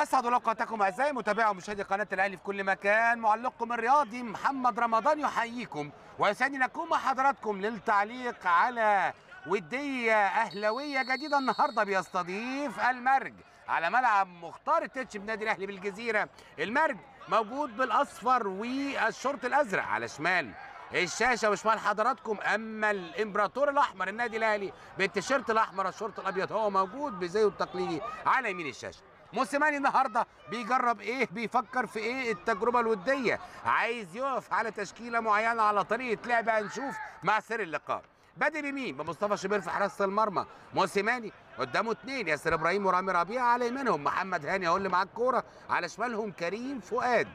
اسعد الله اوقاتكم اعزائي متابعي ومشاهدي قناه الاهلي في كل مكان معلقكم الرياضي محمد رمضان يحييكم ويسعدني ان اكون مع حضراتكم للتعليق على وديه اهلاويه جديده النهارده بيستضيف المرج على ملعب مختار التتش بنادي الاهلي بالجزيره المرج موجود بالاصفر والشورت الازرق على شمال الشاشه وشمال حضراتكم اما الامبراطور الاحمر النادي الاهلي بالتيشيرت الاحمر الشورت الابيض هو موجود بزيه التقليدي على يمين الشاشه موسيماني النهارده بيجرب ايه بيفكر في ايه التجربه الوديه عايز يقف على تشكيله معينه على طريقه لعب هنشوف مع سير اللقاء بادئ بمين بمصطفى شوبير في حراسه المرمى موسيماني قدامه اثنين ياسر ابراهيم ورامي ربيعه على يمينهم محمد هاني هو اللي معاه الكوره على شمالهم كريم فؤاد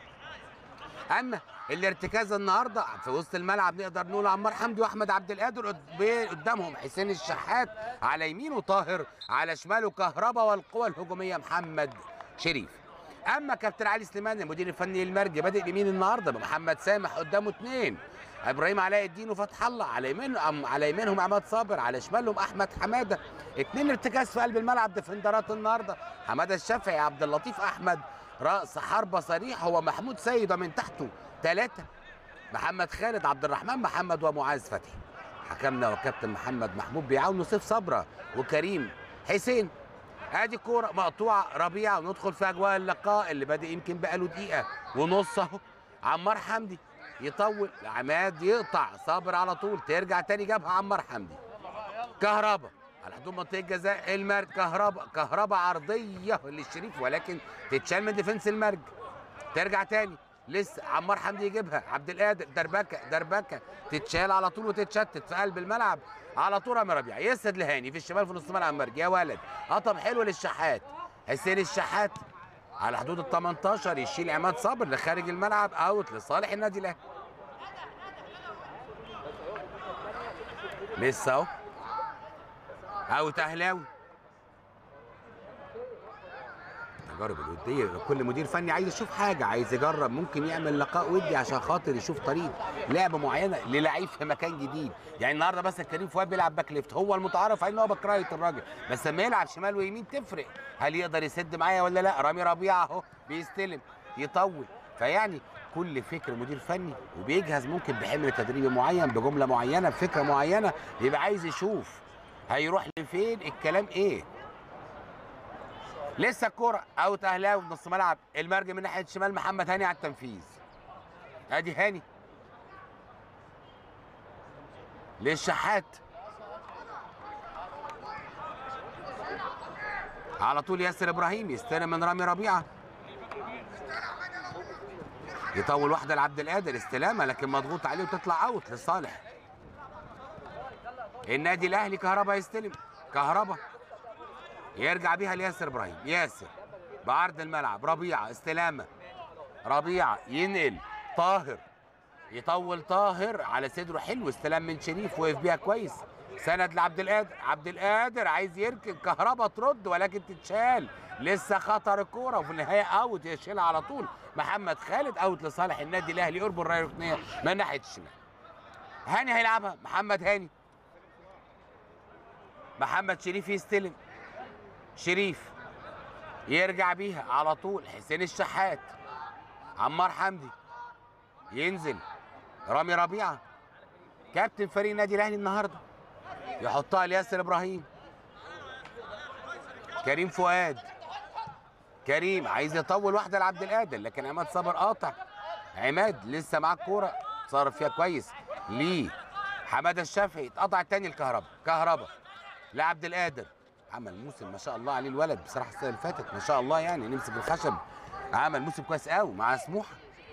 اما الارتكاز النهارده في وسط الملعب نقدر نقول عمار حمدي واحمد عبد القادر قد- قدامهم حسين الشحات على يمينه طاهر على شماله كهربا والقوى الهجوميه محمد شريف اما كابتن علي سليمان المدير الفني للمرج بادئ بمين النهارده بمحمد سامح قدامه اثنين ابراهيم علاء الدين وفتح الله على يمينهم على يمينهم عماد صابر على شمالهم احمد حماده اثنين ارتكاز في قلب الملعب ديفندرات النهارده حماده الشافعي عبد اللطيف احمد راس حربه صريح هو محمود سيد ومن تحته ثلاثه محمد خالد عبد الرحمن محمد ومعاذ فتحي حكمنا وكابتن محمد محمود بيعاونوا سيف صبره وكريم حسين ادي كوره مقطوعه ربيعه وندخل في اجواء اللقاء اللي بادئ يمكن بقاله دقيقه ونص اهو عمار حمدي يطول عماد يقطع صابر على طول ترجع تاني جابها عمار حمدي كهربا على حدود منطقه جزاء المرج كهربا كهربا عرضيه للشريف ولكن تتشال من ديفنس المرج ترجع تاني لسه عمار حمدي يجيبها عبد القادر دربكه دربكه تتشال على طول وتتشتت في قلب الملعب على طول رامي ربيع يسد لهاني في الشمال في نص ملعب مرج يا ولد قطم حلو للشحات حسين الشحات على حدود ال 18 يشيل عماد صابر لخارج الملعب اوت لصالح النادي الاهلي لسه اهو اوت اهلاوي تجارب الوديه كل مدير فني عايز يشوف حاجه عايز يجرب ممكن يعمل لقاء ودي عشان خاطر يشوف طريقه لعبه معينه للعيب في مكان جديد يعني النهارده بس كريم فؤاد بيلعب باك ليفت هو المتعارف عليه ان هو باك رايت الراجل بس لما يلعب شمال ويمين تفرق هل يقدر يسد معايا ولا لا رامي ربيعه اهو بيستلم يطول فيعني كل فكر مدير فني وبيجهز ممكن بحمل تدريبي معين بجمله معينه بفكره معينه يبقى عايز يشوف هيروح لفين الكلام ايه لسه الكوره اوت اهلاوي في نص ملعب المرج من ناحيه الشمال محمد هاني على التنفيذ ادي هاني للشحات على طول ياسر ابراهيم يستلم من رامي ربيعه يطول واحده لعبد القادر استلامه لكن مضغوط عليه وتطلع اوت لصالح النادي الاهلي كهربا يستلم كهربا يرجع بيها لياسر ابراهيم ياسر بعرض الملعب ربيعه استلامه ربيعه ينقل طاهر يطول طاهر على صدره حلو استلام من شريف وقف بيها كويس سند لعبد القادر عبد القادر عايز يركن كهربا ترد ولكن تتشال لسه خطر الكوره وفي النهايه اوت يشيلها على طول محمد خالد اوت لصالح النادي الاهلي قرب الرايه الركنيه من ناحيه الشمال هاني هيلعبها محمد هاني محمد شريف يستلم شريف يرجع بيها على طول حسين الشحات عمار حمدي ينزل رامي ربيعه كابتن فريق النادي الاهلي النهارده يحطها لياسر ابراهيم كريم فؤاد كريم عايز يطول واحده لعبد القادر لكن عماد صبر قاطع عماد لسه معاه الكوره صارف فيها كويس ليه حماده الشافعي اتقطع التاني الكهرباء كهرباء لعبد القادر عمل موسم ما شاء الله عليه الولد بصراحه السنه اللي فاتت ما شاء الله يعني نمسك الخشب عمل موسم كويس قوي مع سموحه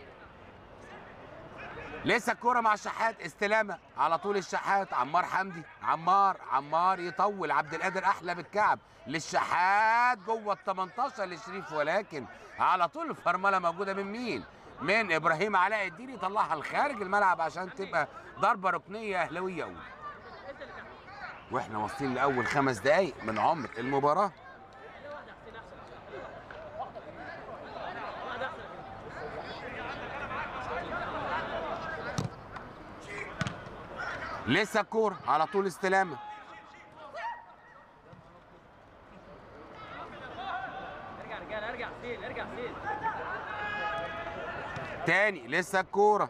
لسه الكوره مع الشحات استلامه على طول الشحات عمار حمدي عمار عمار يطول عبد القادر احلى بالكعب للشحات جوه ال 18 لشريف ولكن على طول الفرمله موجوده من مين؟ من ابراهيم علاء الدين يطلعها لخارج الملعب عشان تبقى ضربه ركنيه اهلاويه اولى واحنا واصلين لاول خمس دقائق من عمر المباراه لسه الكوره على طول استلامه ارجع حسين ارجع حسين تاني لسه الكورة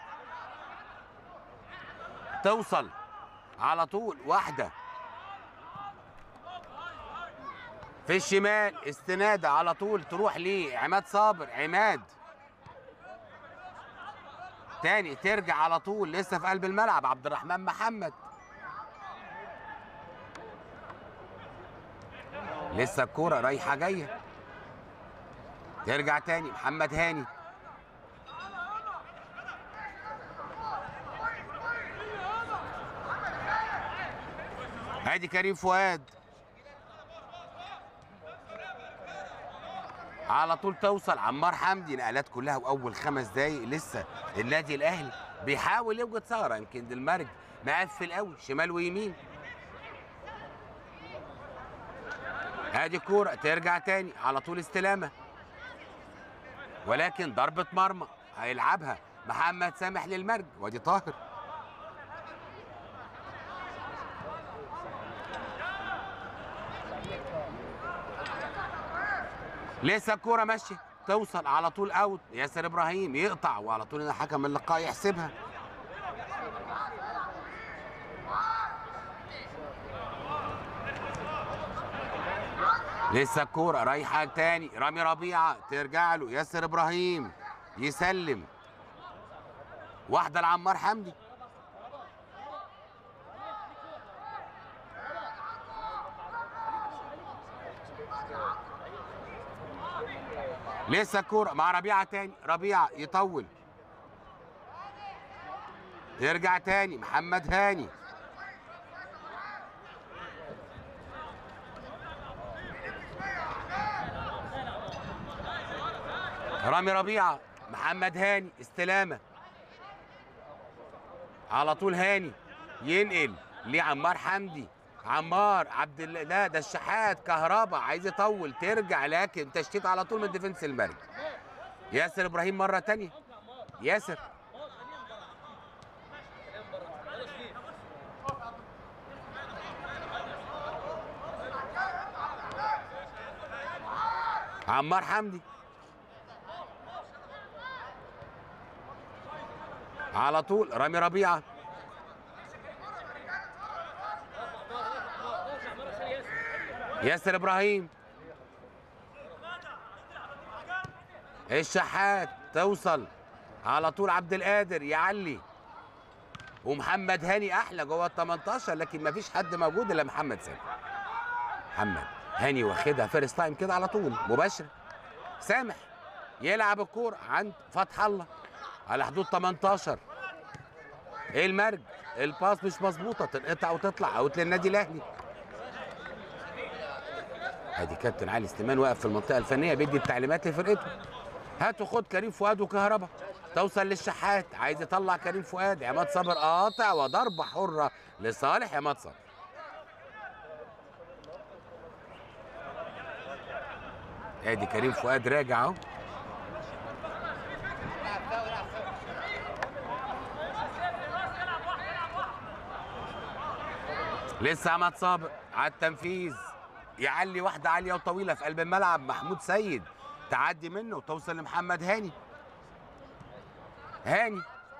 توصل على طول واحدة في الشمال استنادة على طول تروح لعماد صابر عماد تاني ترجع على طول لسه في قلب الملعب عبد الرحمن محمد لسه الكورة رايحة جاية ترجع تاني محمد هاني ادي كريم فؤاد على طول توصل عمار حمدي نقلات كلها واول خمس دقايق لسه النادي الاهلي بيحاول يوجد ثغره يمكن المرج مقفل قوي شمال ويمين ادي كوره ترجع تاني على طول استلامه ولكن ضربه مرمى هيلعبها محمد سامح للمرج وادي طاهر لسه الكوره ماشيه توصل على طول اوت ياسر ابراهيم يقطع وعلى طول هنا حكم اللقاء يحسبها لسه الكوره رايحه تاني رامي ربيعه ترجع له ياسر ابراهيم يسلم واحده لعمار حمدي لسه الكوره مع ربيعه تاني ربيعه يطول يرجع تاني محمد هاني رامي ربيعه محمد هاني استلامه على طول هاني ينقل لعمار حمدي عمار عبد الله لا ده الشحات كهربا عايز يطول ترجع لكن تشتيت على طول من ديفنس المرج ياسر ابراهيم مره تانية ياسر عمار حمدي على طول رامي ربيعه ياسر ابراهيم الشحات توصل على طول عبد القادر يعلي ومحمد هاني احلى جوه ال 18 لكن ما فيش حد موجود الا محمد سامح محمد هاني واخدها فيرست تايم كده على طول مباشره سامح يلعب الكوره عند فتح الله على حدود 18 ايه المرج الباس مش مظبوطه تنقطع وتطلع اوت للنادي الاهلي ادي كابتن علي سليمان واقف في المنطقه الفنيه بيدي التعليمات لفرقته هاتوا خد كريم فؤاد وكهربا توصل للشحات عايز يطلع كريم فؤاد عماد صابر قاطع وضربه حره لصالح عماد صابر ادي كريم فؤاد راجع اهو لسه عماد صابر على التنفيذ يعلي واحده عاليه وطويله في قلب الملعب محمود سيد تعدي منه وتوصل لمحمد هاني هاني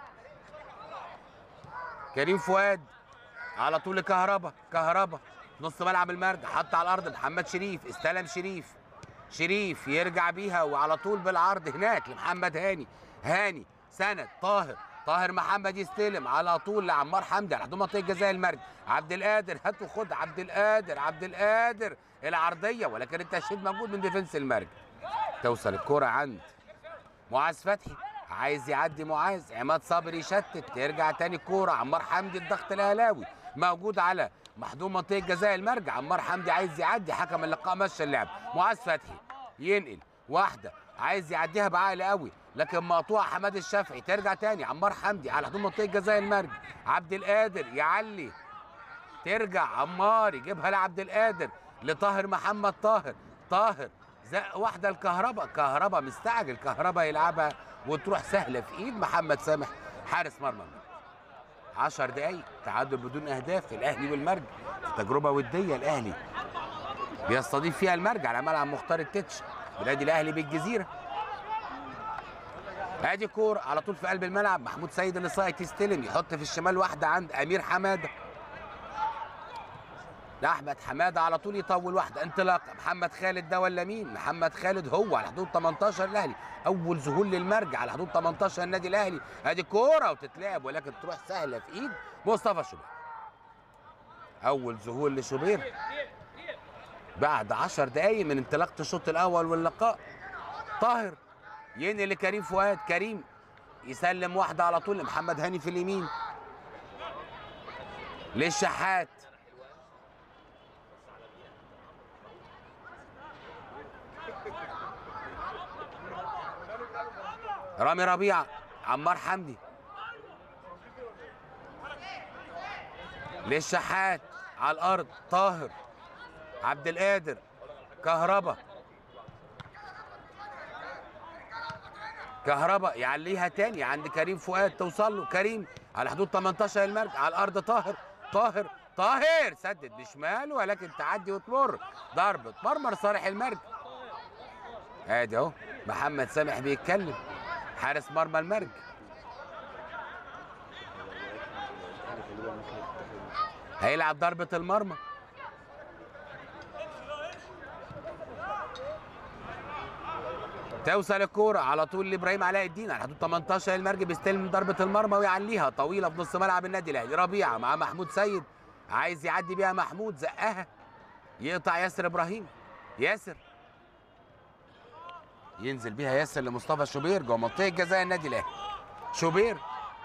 كريم فؤاد على طول كهربا كهربا نص ملعب المرج حط على الارض محمد شريف استلم شريف شريف يرجع بيها وعلى طول بالعرض هناك لمحمد هاني هاني سند طاهر طاهر محمد يستلم على طول لعمار حمدي على حدود منطقه جزاء المرج عبد القادر هات وخد عبد القادر عبد القادر العرضيه ولكن التشهيد موجود من ديفنس المرج توصل الكرة عند معاذ فتحي عايز يعدي معاذ عماد صبري يشتت ترجع تاني الكوره عمار حمدي الضغط الاهلاوي موجود على محدود منطقه جزاء المرج عمار حمدي عايز يعدي حكم اللقاء مشى اللعب معاذ فتحي ينقل واحده عايز يعديها بعقل قوي لكن مقطوعه حماد الشافعي ترجع تاني عمار حمدي على حدود منطقه جزاء المرج عبد القادر يعلي ترجع عمار يجيبها لعبد القادر لطاهر محمد طاهر طاهر زق واحده الكهرباء كهرباء مستعجل كهرباء يلعبها وتروح سهله في ايد محمد سامح حارس مرمى 10 دقايق تعادل بدون اهداف الاهلي والمرج في تجربه وديه الاهلي بيستضيف فيها المرج على ملعب مختار التتش بنادي الاهلي بالجزيره ادي كوره على طول في قلب الملعب محمود سيد اللي سايت يستلم يحط في الشمال واحده عند امير حماده لاحمد حماده على طول يطول واحده انطلاقه محمد خالد ده ولا مين محمد خالد هو على حدود 18 الاهلي اول ظهور للمرج على حدود 18 النادي الاهلي ادي كوره وتتلعب ولكن تروح سهله في ايد مصطفى شوبير اول ظهور لشوبير بعد 10 دقايق من انطلاقه الشوط الاول واللقاء طاهر ينقل لكريم فؤاد كريم يسلم واحده على طول لمحمد هاني في اليمين للشحات رامي ربيعه عمار حمدي للشحات على الارض طاهر عبد القادر كهربا كهربا يعليها تاني عند كريم فؤاد توصل له كريم على حدود 18 المرج على الارض طاهر طاهر طاهر سدد بشماله ولكن تعدي وتمر ضربه مرمر صالح المرج ادي اهو محمد سامح بيتكلم حارس مرمى المرج هيلعب ضربة المرمى توصل الكورة على طول لابراهيم علاء الدين على حدود 18 المرج بيستلم ضربة المرمى ويعليها طويلة في نص ملعب النادي الاهلي ربيعة مع محمود سيد عايز يعدي بيها محمود زقها يقطع ياسر ابراهيم ياسر ينزل بيها ياسر لمصطفى شوبير جوه منطقة جزاء النادي الاهلي شوبير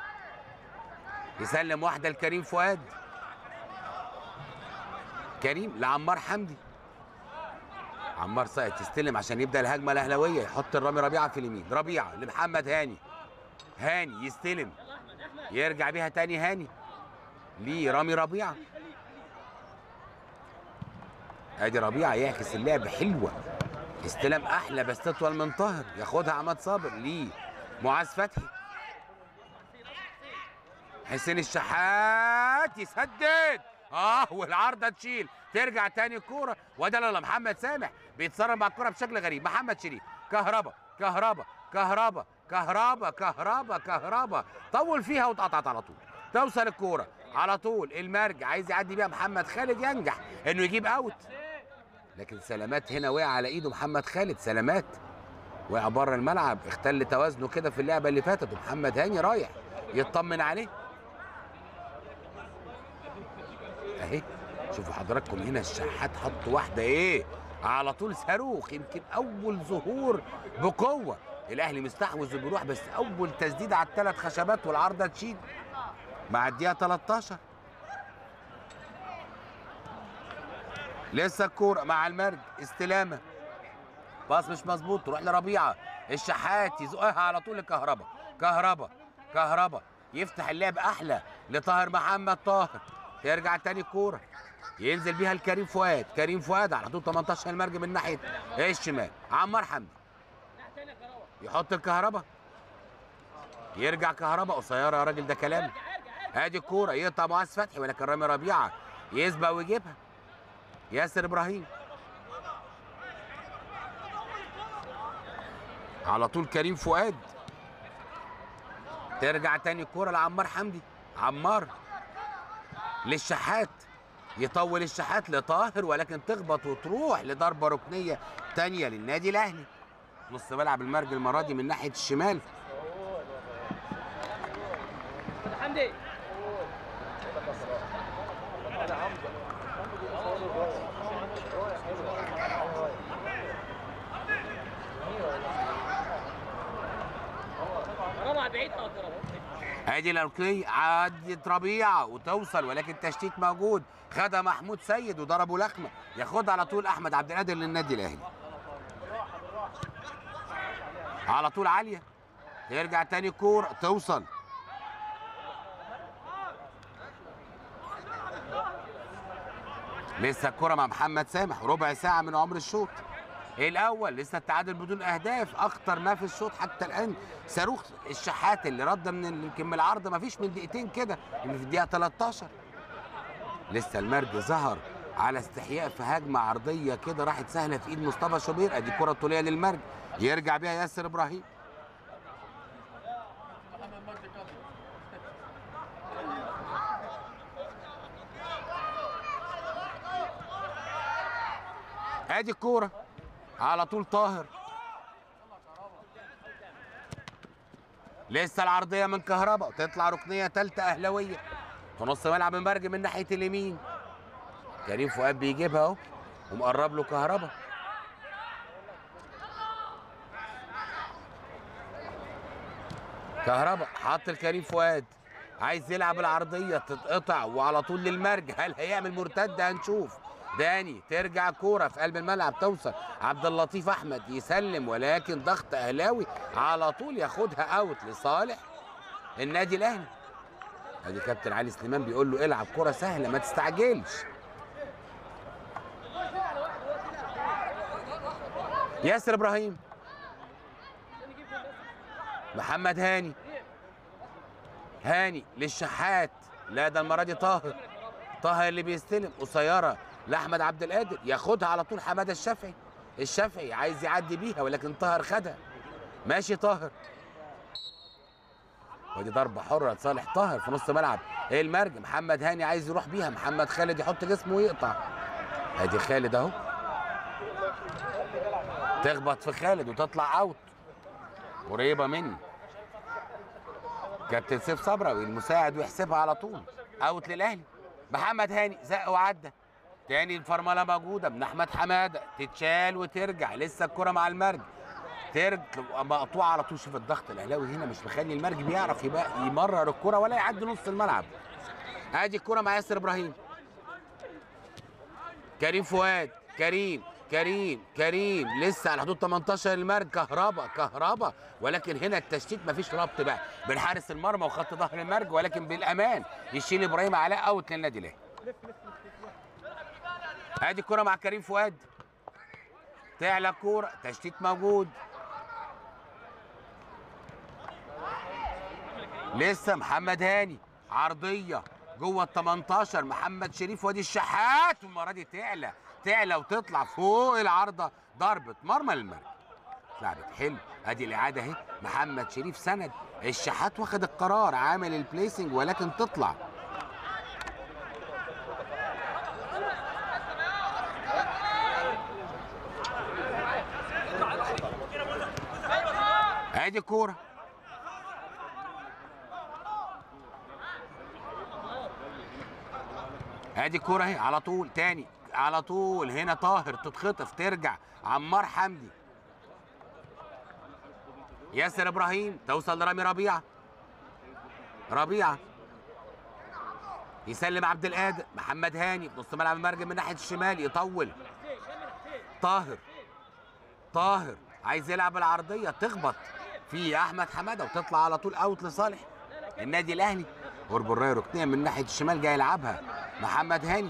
يسلم واحدة لكريم فؤاد كريم لعمار حمدي عمار ساقط يستلم عشان يبدا الهجمه الاهلاويه يحط الرامي ربيعه في اليمين ربيعه لمحمد هاني هاني يستلم يرجع بيها تاني هاني ليه رامي ربيعه ادي ربيعه يعكس اللعب حلوه استلام احلى بس تطول من طاهر ياخدها عماد صابر ليه معاذ فتحي حسين الشحات يسدد اه والعارضه تشيل ترجع تاني الكوره وده لا محمد سامح بيتصرف مع الكوره بشكل غريب محمد شريف كهربا كهربا كهربا كهربا كهربا كهربا طول فيها واتقطعت على طول توصل الكوره على طول المرج عايز يعدي بيها محمد خالد ينجح انه يجيب اوت لكن سلامات هنا وقع على ايده محمد خالد سلامات وقع بره الملعب اختل توازنه كده في اللعبه اللي فاتت ومحمد هاني رايح يطمن عليه اهي شوفوا حضراتكم هنا الشحات حط واحده ايه على طول صاروخ يمكن اول ظهور بقوه الاهلي مستحوذ وبيروح بس اول تسديده على الثلاث خشبات والعارضه تشيل مع الدقيقه 13 لسه الكوره مع المرج استلامه باص مش مظبوط تروح لربيعه الشحات يزقها على طول لكهربا كهربا كهربا يفتح اللعب احلى لطاهر محمد طاهر يرجع تاني الكوره ينزل بيها لكريم فؤاد كريم فؤاد على حدود 18 المرج من ناحيه الشمال عمار حمدي يحط الكهرباء يرجع كهرباء قصيره يا راجل ده كلام ادي الكوره يقطع معاذ فتحي ولكن رامي ربيعه يسبق ويجيبها ياسر ابراهيم على طول كريم فؤاد ترجع تاني الكوره لعمار حمدي عمار للشحات يطول الشحات لطاهر ولكن تخبط وتروح لضربه ركنيه تانية للنادي الاهلي نص ملعب المرج المره دي من ناحيه الشمال حمدي رمى بعيد اه ترى ادي الاركي عدت ربيعه وتوصل ولكن تشتيت موجود خدها محمود سيد وضربه لخمه ياخدها على طول احمد عبد القادر للنادي الاهلي على طول عاليه يرجع تاني كوره توصل لسه الكرة مع محمد سامح ربع ساعة من عمر الشوط الأول لسه التعادل بدون أهداف أخطر ما في الشوط حتى الآن صاروخ الشحات اللي رد من ال- يمكن من العرض ما فيش من دقيقتين كده اللي في الدقيقة 13 لسه المرج ظهر على استحياء في هجمه عرضيه كده راحت سهله في ايد مصطفى شوبير ادي كره طوليه للمرج يرجع بيها ياسر ابراهيم ادي الكوره على طول طاهر لسه العرضيه من كهربا وتطلع ركنيه ثالثه اهلاويه في نص ملعب المرج من ناحيه اليمين كريم فؤاد بيجيبها اهو ومقرب له كهربا كهربا حط الكريم فؤاد عايز يلعب العرضيه تتقطع وعلى طول للمرج هل هيعمل مرتده هنشوف داني ترجع كوره في قلب الملعب توصل عبد اللطيف احمد يسلم ولكن ضغط اهلاوي على طول ياخدها اوت لصالح النادي الاهلي ادي كابتن علي سليمان بيقول له العب كره سهله ما تستعجلش ياسر ابراهيم محمد هاني هاني للشحات لا ده المره دي طاهر طاهر اللي بيستلم قصيره لاحمد عبد القادر ياخدها على طول حماده الشافعي الشافعي عايز يعدي بيها ولكن طاهر خدها ماشي طاهر ودي ضربه حره لصالح طاهر في نص ملعب ايه المرج محمد هاني عايز يروح بيها محمد خالد يحط جسمه ويقطع ادي خالد اهو تخبط في خالد وتطلع اوت قريبه مني كابتن سيف صبراوي المساعد ويحسبها على طول اوت للاهلي محمد هاني زق وعدى تاني الفرمله موجوده من احمد حماده تتشال وترجع لسه الكره مع المرج ترجع مقطوعه على طول شوف الضغط الاهلاوي هنا مش مخلي المرج بيعرف يبقى يمرر الكره ولا يعدي نص الملعب ادي الكره مع ياسر ابراهيم كريم فؤاد كريم كريم كريم لسه على حدود 18 المرج كهربا كهربا ولكن هنا التشتيت مفيش ربط بقى بين حارس المرمى وخط ظهر المرج ولكن بالامان يشيل ابراهيم علاء اوت للنادي الاهلي ادي الكره مع كريم فؤاد تعلى الكوره تشتيت موجود لسه محمد هاني عرضيه جوه ال 18 محمد شريف وادي الشحات والمره دي تعلى تعلى وتطلع فوق العارضه ضربه مرمى للمرج لعبت حلو ادي الاعاده اهي محمد شريف سند الشحات واخد القرار عامل البليسنج ولكن تطلع ادي الكوره ادي الكوره اهي على طول تاني على طول هنا طاهر تتخطف ترجع عمار حمدي ياسر ابراهيم توصل لرامي ربيعه ربيعه يسلم عبد القادر محمد هاني في نص ملعب المرج من ناحيه الشمال يطول طاهر طاهر عايز يلعب العرضيه تخبط في احمد حماده وتطلع على طول اوت لصالح النادي الاهلي قرب الرايه ركنيه من ناحيه الشمال جاي يلعبها محمد هاني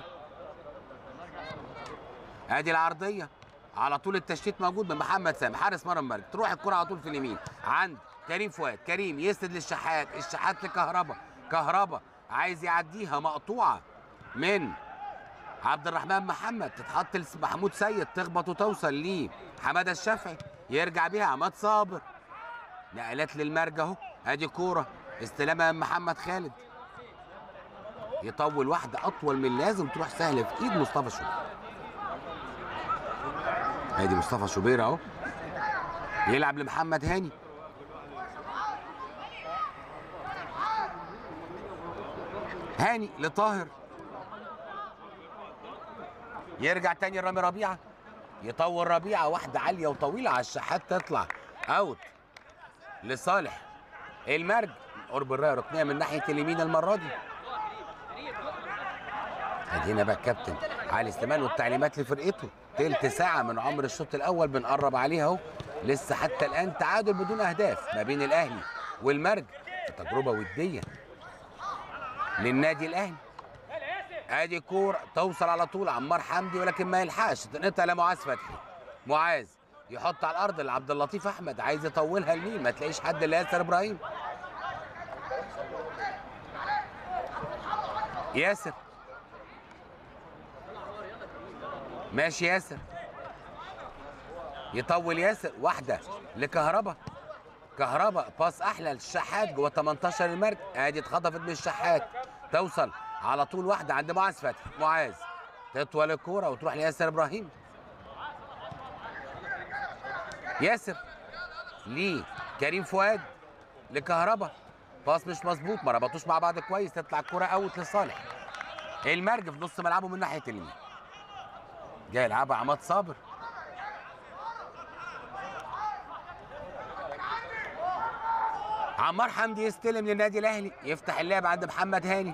ادي العرضيه على طول التشتيت موجود من محمد سامي حارس مرمى المرج تروح الكره على طول في اليمين عند كريم فؤاد كريم يسند للشحات الشحات لكهربا كهربا عايز يعديها مقطوعه من عبد الرحمن محمد تتحط لمحمود سيد تخبط وتوصل ليه حماده الشافعي يرجع بيها عماد صابر نقلات للمرج اهو ادي كوره استلامها من محمد خالد يطول واحده اطول من اللازم تروح سهله في ايد مصطفى شوبير ادي مصطفى شوبير اهو يلعب لمحمد هاني هاني لطاهر يرجع تاني رامي ربيعه يطول ربيعه واحده عاليه وطويله على الشحات تطلع اوت لصالح المرج قرب الرايه ركنيه من ناحيه اليمين المره دي ادي هنا بقى الكابتن علي سليمان والتعليمات لفرقته تلت ساعه من عمر الشوط الاول بنقرب عليها اهو لسه حتى الان تعادل بدون اهداف ما بين الاهلي والمرج في تجربه وديه للنادي الاهلي ادي كوره توصل على طول عمار حمدي ولكن ما يلحقش تنقطع لمعاذ فتحي معاذ يحط على الارض لعبد اللطيف احمد عايز يطولها لمين ما تلاقيش حد الا ياسر ابراهيم ياسر ماشي ياسر يطول ياسر واحده لكهربا كهربا باص احلى للشحات جوه 18 المرج ادي اتخطفت من الشحات توصل على طول واحده عند معاذ فتحي معاذ تطول الكوره وتروح لياسر ابراهيم ياسر ليه كريم فؤاد لكهربا باص مش مظبوط ما ربطوش مع بعض كويس تطلع الكوره اوت لصالح المرج في نص ملعبه من ناحيه اليمين جاي يلعبها عماد صابر عمار حمدي يستلم للنادي الاهلي يفتح اللعب عند محمد هاني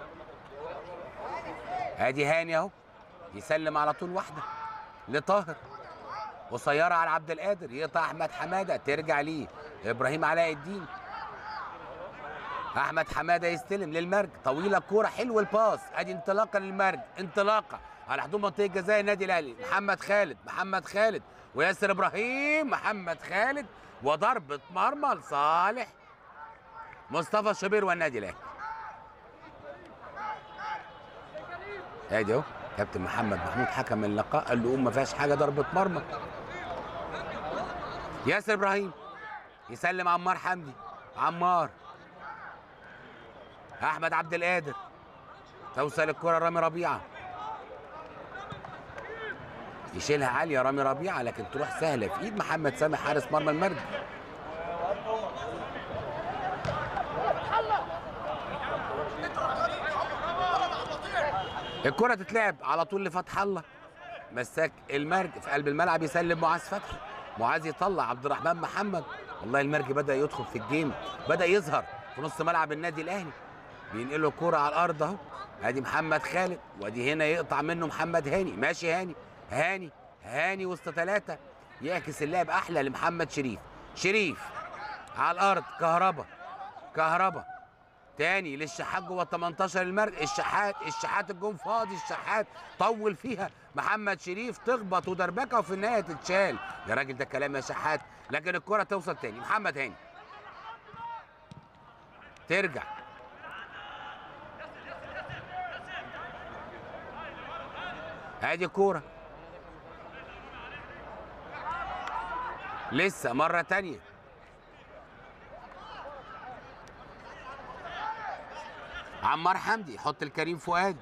ادي هاني اهو يسلم على طول واحده لطاهر قصيره على عبد القادر يقطع احمد حماده ترجع ليه ابراهيم علاء الدين احمد حماده يستلم للمرج طويله الكوره حلو الباس ادي انطلاقه للمرج انطلاقه على حدود منطقه جزاء النادي الاهلي محمد خالد محمد خالد وياسر ابراهيم محمد خالد وضربه مرمى لصالح مصطفى شوبير والنادي الاهلي ادي اهو كابتن محمد محمود حكم اللقاء قال له قوم ما فيهاش حاجه ضربه مرمى ياسر ابراهيم يسلم عمار حمدي عمار احمد عبد القادر توصل الكره رامي ربيعه يشيلها عاليه رامي ربيعه لكن تروح سهله في ايد محمد سامح حارس مرمى المرج الكره تتلعب على طول لفتح الله مساك المرج في قلب الملعب يسلم معاذ فتحي معاذ يطلع عبد الرحمن محمد والله المرج بدا يدخل في الجيم بدا يظهر في نص ملعب النادي الاهلي بينقلوا الكرة على الارض اهو ادي محمد خالد وادي هنا يقطع منه محمد هاني ماشي هاني هاني هاني وسط ثلاثة يعكس اللعب احلى لمحمد شريف شريف على الارض كهربا كهربا تاني للشحات جوه 18 المرج الشحات الشحات الجون فاضي الشحات طول فيها محمد شريف تخبط ودربكه وفي النهايه تتشال يا راجل ده كلام يا شحات لكن الكره توصل تاني محمد هاني ترجع ادي كوره لسه مره تانيه عمار حمدي يحط الكريم فؤاد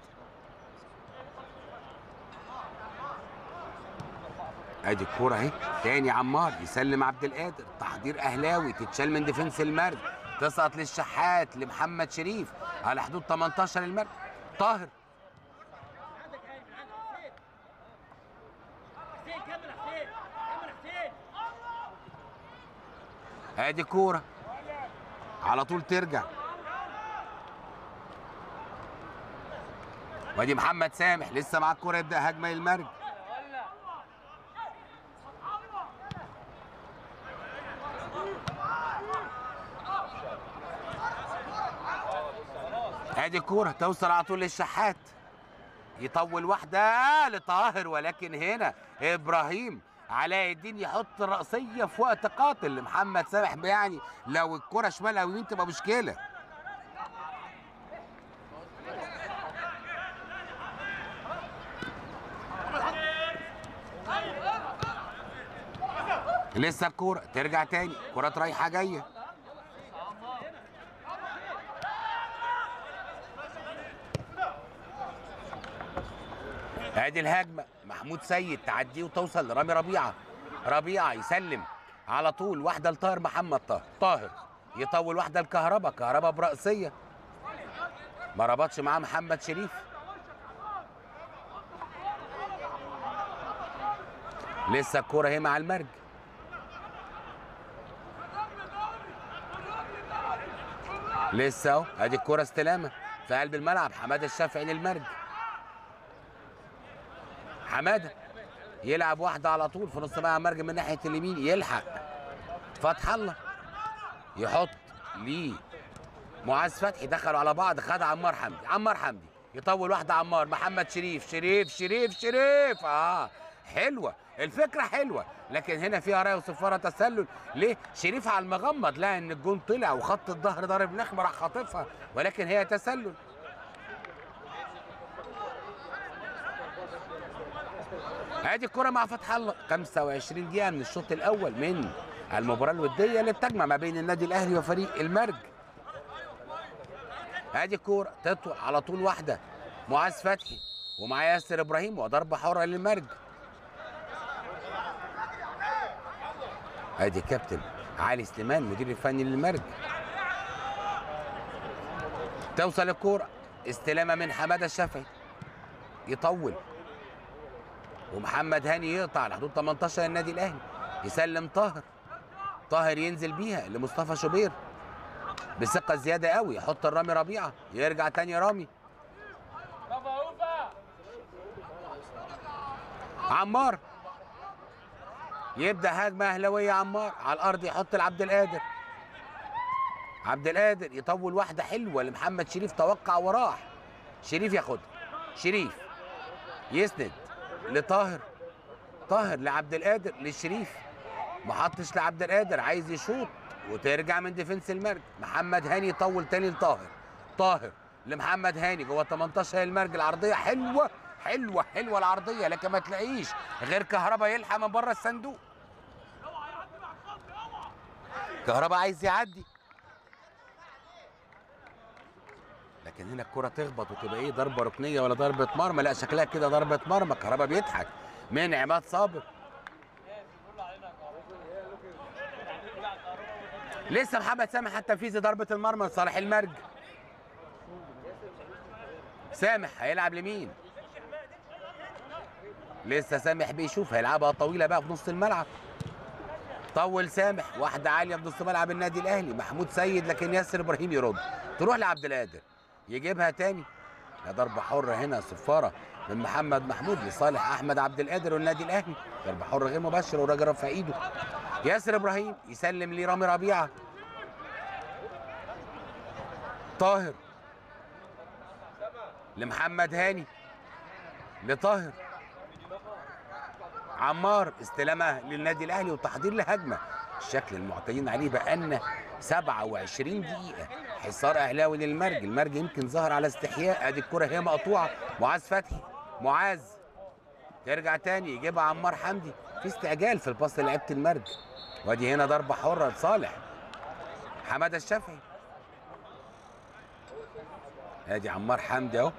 ادي الكوره اهي تاني عمار يسلم عبد القادر تحضير اهلاوي تتشال من ديفنس المرج تسقط للشحات لمحمد شريف على حدود 18 المرج طاهر عندك هاني من عندك حسين حسين كمل يا حسين كمل يا حسين ادي كوره على طول ترجع وادي محمد سامح لسه معاه الكوره يبدا هجمه للمرج ادي الكوره توصل على طول للشحات يطول واحده لطاهر ولكن هنا ابراهيم علاء الدين يحط الرأسية في وقت قاتل لمحمد سامح يعني لو الكرة شمال او يمين تبقى مشكلة لسه الكورة ترجع تاني كرات رايحة جاية ادي الهجمه محمود سيد تعديه وتوصل لرامي ربيعه ربيعه يسلم على طول واحده لطاهر محمد طاهر طاهر يطول واحده لكهربا كهربا برأسيه ما ربطش معاه محمد شريف لسه الكوره هي مع المرج لسه اهو ادي الكوره استلامه في قلب الملعب حماده الشافعي للمرج حماده يلعب واحده على طول في نص ملعب مرج من ناحيه اليمين يلحق فتح الله يحط ليه معاذ فتحي دخلوا على بعض خد عمار حمدي عمار حمدي يطول واحده عمار محمد شريف شريف شريف شريف اه حلوه الفكره حلوه لكن هنا فيها راي وصفاره تسلل ليه شريف على المغمض لقى ان الجون طلع وخط الظهر ضارب نخمه راح خاطفها ولكن هي تسلل ادي الكره مع فتح الله 25 دقيقه من الشوط الاول من المباراه الوديه اللي بتجمع ما بين النادي الاهلي وفريق المرج ادي الكوره تطول على طول واحده معاذ فتحي ومعاه ياسر ابراهيم وضربه حره للمرج ادي كابتن علي سليمان مدير الفني للمرج توصل الكوره استلامه من حماده الشافعي يطول ومحمد هاني يقطع على حدود 18 النادي الاهلي يسلم طاهر طاهر ينزل بيها لمصطفى شوبير بثقه زياده قوي يحط الرامي ربيعه يرجع تاني رامي عمار يبدا هجمه اهلاويه عمار على الارض يحط لعبد القادر عبد القادر يطول واحده حلوه لمحمد شريف توقع وراح شريف ياخدها شريف يسند لطاهر طاهر لعبد القادر للشريف ما حطش لعبد القادر عايز يشوط وترجع من ديفنس المرج محمد هاني يطول تاني لطاهر طاهر لمحمد هاني جوه 18 المرج العرضيه حلوه حلوه حلوه العرضيه لكن ما تلاقيش غير كهربا يلحق من بره الصندوق كهربا عايز يعدي لكن هنا الكرة تخبط وتبقى ايه ضربة ركنية ولا ضربة مرمى لا شكلها كده ضربة مرمى كهربا بيضحك من عماد صابر لسه محمد سامح حتى تنفيذ ضربة المرمى لصالح المرج سامح هيلعب لمين؟ لسه سامح بيشوف هيلعبها طويلة بقى في نص الملعب طول سامح واحدة عالية في نص ملعب النادي الأهلي محمود سيد لكن ياسر إبراهيم يرد تروح لعبد القادر يجيبها تاني لا ضربة حرة هنا صفارة من محمد محمود لصالح أحمد عبد القادر والنادي الأهلي ضربة حرة غير مباشرة والراجل رفع إيده ياسر إبراهيم يسلم لرامي ربيعة طاهر لمحمد هاني لطاهر عمار استلامها للنادي الاهلي وتحضير لهجمه الشكل المعتادين عليه بقالنا 27 دقيقه حصار اهلاوي للمرج المرج يمكن ظهر على استحياء ادي الكره هي مقطوعه معاذ فتحي معاذ ترجع تاني يجيبها عمار حمدي في استعجال في الباص لعيبه المرج وادي هنا ضربه حره لصالح حماده الشافعي ادي عمار حمدي اهو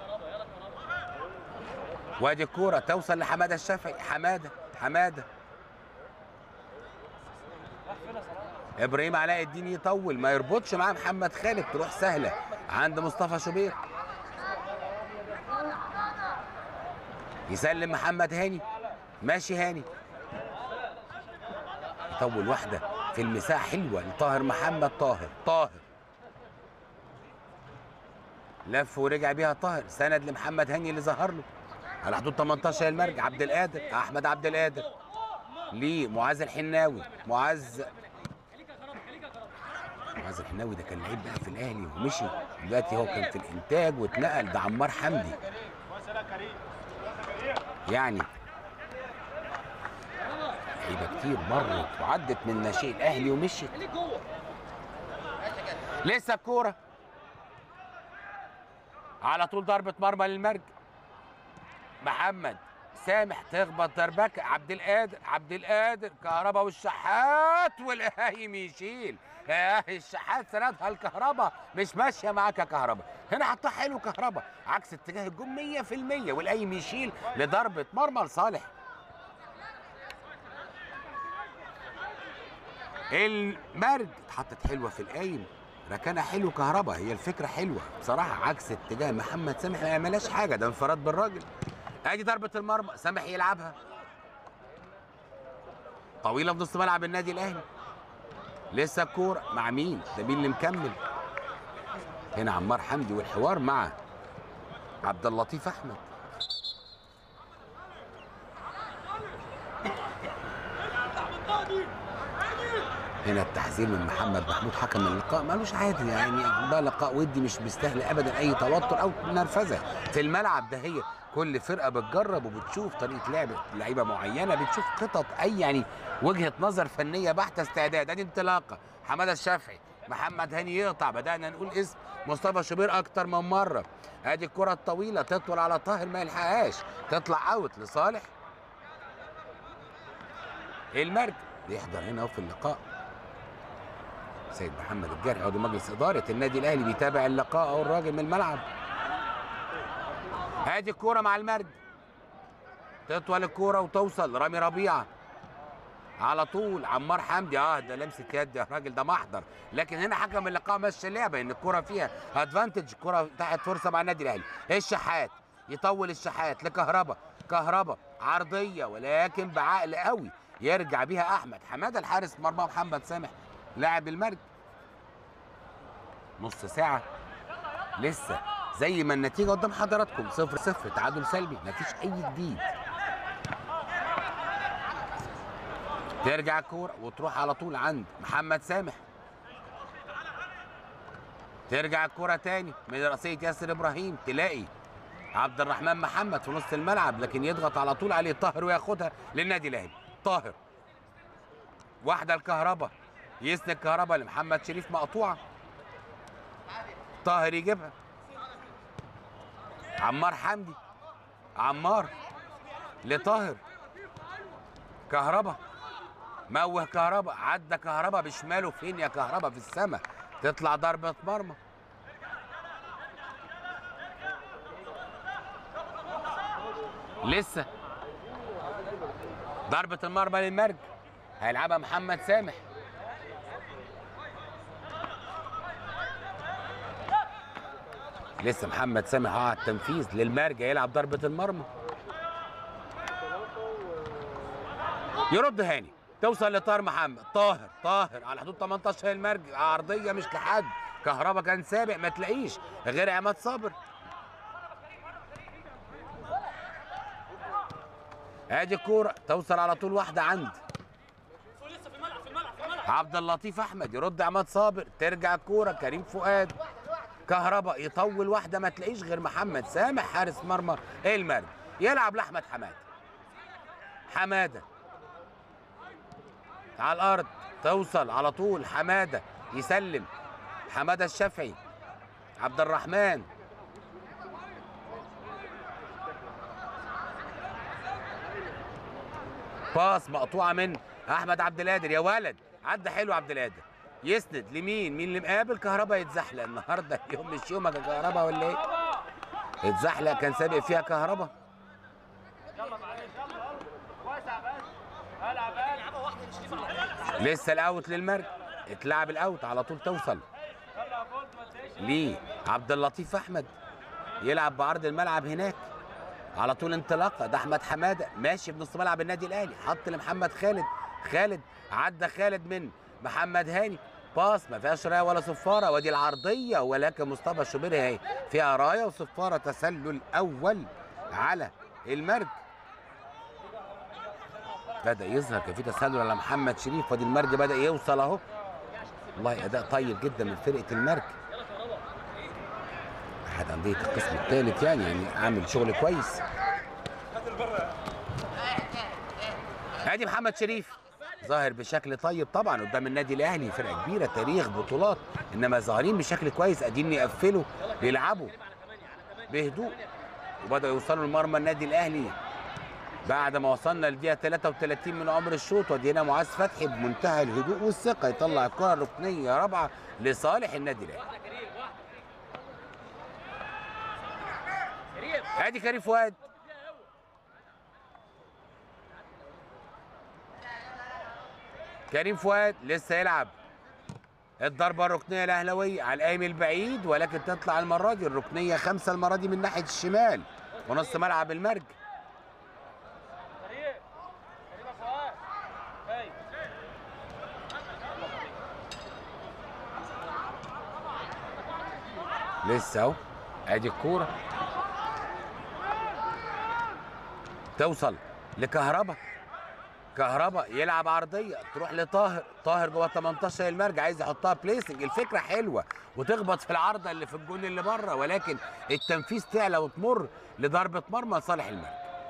وادي الكوره توصل لحماده الشافعي حماده حماده ابراهيم علاء الدين يطول ما يربطش معاه محمد خالد تروح سهله عند مصطفى شوبير يسلم محمد هاني ماشي هاني يطول واحده في المساحه حلوه لطاهر محمد طاهر طاهر لف ورجع بيها طاهر سند لمحمد هاني اللي ظهر له على حدود 18 المرج عبد القادر احمد عبد القادر لمعاذ الحناوي معاذ معاذ الحناوي ده كان لعيب بقى في الاهلي ومشي دلوقتي هو كان في الانتاج واتنقل ده عمار حمدي يعني لعيبه كتير مرت وعدت من ناشئ الاهلي ومشيت خليك جوه لسه الكوره على طول ضربة مرمى للمرج محمد سامح تخبط دربكة عبد القادر عبد القادر كهربا والشحات والقايم يشيل يا الشحات سندها الكهربا مش ماشيه معاك يا كهربا هنا حطها حلو كهربا عكس اتجاه الجون 100% والقايم يشيل لضربة مرمى لصالح المرج اتحطت حلوه في القايم ركنها حلو كهربا هي الفكره حلوه بصراحه عكس اتجاه محمد سامح ما يعملهاش حاجه ده انفراد بالراجل ادي ضربه المرمى سامح يلعبها طويله في نص ملعب النادي الاهلي لسه الكوره مع مين ده مين اللي مكمل هنا عمار حمدي والحوار مع عبد اللطيف احمد هنا التحذير من محمد محمود حكم اللقاء مالوش عادي يعني ده لقاء ودي مش بيستاهل ابدا اي توتر او نرفزه في الملعب ده هي كل فرقه بتجرب وبتشوف طريقه لعب لعيبه معينه بتشوف خطط اي يعني وجهه نظر فنيه بحته استعداد ادي انطلاقه حماده الشافعي محمد هاني يقطع بدانا نقول اسم مصطفى شوبير اكتر من مره ادي الكره الطويله تطول على طاهر ما يلحقهاش تطلع اوت لصالح المرج بيحضر هنا أهو في اللقاء سيد محمد الجرحي عضو مجلس إدارة النادي الأهلي بيتابع اللقاء أهو الراجل من الملعب ادي الكورة مع المرج تطول الكورة وتوصل رامي ربيعة على طول عمار حمدي اه ده لمسه يد يا راجل ده محضر لكن هنا حكم اللقاء مشى اللعبه ان الكره فيها ادفانتج الكره تحت فرصه مع النادي الاهلي الشحات يطول الشحات لكهربا كهربا عرضيه ولكن بعقل قوي يرجع بيها احمد حماده الحارس مرمى محمد سامح لاعب المرج نص ساعه لسه زي ما النتيجه قدام حضراتكم صفر صفر تعادل سلبي مفيش اي جديد ترجع الكورة وتروح على طول عند محمد سامح ترجع الكرة تاني من رأسية ياسر إبراهيم تلاقي عبد الرحمن محمد في نص الملعب لكن يضغط على طول عليه طاهر وياخدها للنادي الأهلي طاهر واحدة الكهرباء يسند الكهرباء لمحمد شريف مقطوعة طاهر يجيبها عمار حمدي عمار لطاهر كهرباء موه كهرباء عدى كهرباء بشماله فين يا كهرباء في السماء تطلع ضربة مرمى لسه ضربة المرمى للمرج هيلعبها محمد سامح لسه محمد سامح اه على التنفيذ للمرج هيلعب ضربة المرمى يرد هاني توصل لطاهر محمد طاهر طاهر على حدود 18 المرج عرضيه مش لحد كهربا كان سابق ما تلاقيش غير عماد صابر ادي الكوره توصل على طول واحده عند لسه في الملعب في الملعب في الملعب عبد اللطيف احمد يرد عماد صابر ترجع الكوره كريم فؤاد كهربا يطول واحده ما تلاقيش غير محمد سامح حارس مرمى المرج يلعب لاحمد حماده حماده على الارض توصل على طول حماده يسلم حماده الشافعي عبد الرحمن باص مقطوعه من احمد عبد القادر يا ولد عدى حلو عبد القادر يسند لمين مين اللي مقابل كهربا يتزحلق النهارده يوم مش يومك يا كهربا ولا ايه اتزحلق كان سابق فيها كهربا يلا معلش يلا واسع بس العب العب واحده مش تنفع لسه الاوت للمرج اتلعب الاوت على طول توصل يلا يا بولت ما تلاقيش ليه عبد اللطيف احمد يلعب بعرض الملعب هناك على طول انطلاقه ده احمد حماده ماشي بنص ملعب النادي الاهلي حط لمحمد خالد خالد عدى خالد من محمد هاني باص ما فيهاش رايه ولا صفاره ودي العرضيه ولكن مصطفى الشوبيري اهي فيها رايه وصفاره تسلل اول على المرج بدا يظهر كان في تسلل على محمد شريف ودي المرج بدا يوصل اهو والله اداء طيب جدا من فرقه المرج احد انديه القسم الثالث يعني يعني عامل شغل كويس ادي محمد شريف ظاهر بشكل طيب طبعا قدام النادي الاهلي فرقه كبيره تاريخ بطولات انما ظاهرين بشكل كويس قاعدين يقفلوا بيلعبوا بهدوء وبداوا يوصلوا لمرمى النادي الاهلي بعد ما وصلنا للدقيقه 33 من عمر الشوط ودينا معاذ فتحي بمنتهى الهدوء والثقه يطلع الكره الركنيه رابعه لصالح النادي الاهلي كريم واحده كريم ادي كريم فؤاد كريم فؤاد لسه يلعب الضربة الركنية الأهلوية على القايم البعيد ولكن تطلع المرة دي الركنية خمسة المرة دي من ناحية الشمال ونص ملعب المرج كريم كريم يا فؤاد هاي لسه اهو ادي الكورة توصل لكهربا كهربا يلعب عرضية تروح لطاهر طاهر جوه 18 المرج عايز يحطها بليسنج الفكرة حلوة وتخبط في العارضة اللي في الجون اللي بره ولكن التنفيذ تعلى وتمر لضربة مرمى لصالح المرج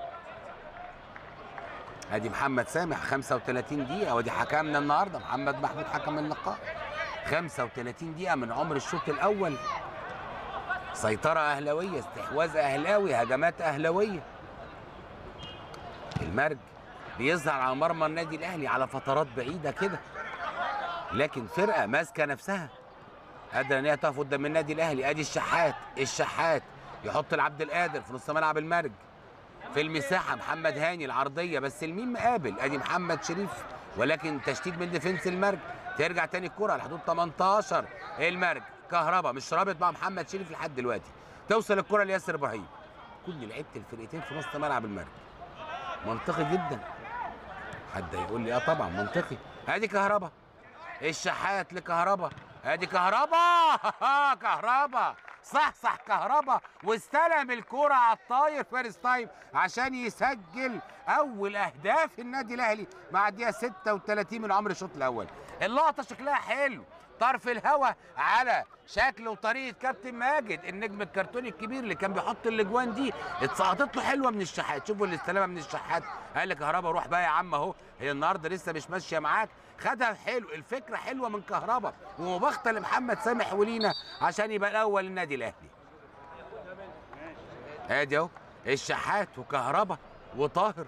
ادي محمد سامح 35 دقيقة ودي حكمنا النهارده محمد محمود حكم اللقاء 35 دقيقة من عمر الشوط الأول سيطرة أهلاوية استحواذ أهلاوي هجمات أهلاوية المرج بيظهر على مرمى النادي الاهلي على فترات بعيده كده لكن فرقه ماسكه نفسها قادره ان هي تقف قدام النادي الاهلي ادي الشحات الشحات يحط العبد القادر في نص ملعب المرج في المساحه محمد هاني العرضيه بس المين مقابل ادي محمد شريف ولكن تشتيت من ديفنس المرج ترجع تاني الكره على حدود 18 المرج كهربا مش رابط مع محمد شريف لحد دلوقتي توصل الكره لياسر ابراهيم كل لعيبه الفرقتين في نص ملعب المرج منطقي جدا حد هيقول لي اه طبعا منطقي ادي كهربا الشحات لكهربا ادي كهربا كهربا صح صح كهربا واستلم الكرة على الطاير فيرست تايم عشان يسجل اول اهداف النادي الاهلي مع الدقيقه 36 من عمر الشوط الاول اللقطه شكلها حلو طرف الهوا على شكل وطريقه كابتن ماجد النجم الكرتوني الكبير اللي كان بيحط الاجوان دي اتسقطت له حلوه من الشحات شوفوا الاستلامه من الشحات قال لك كهربا روح بقى يا عم اهو هي النهارده لسه مش ماشيه معاك خدها حلو الفكره حلوه من كهربا ومباغته لمحمد سامح ولينا عشان يبقى الاول النادي الاهلي ادي اهو الشحات وكهربا وطاهر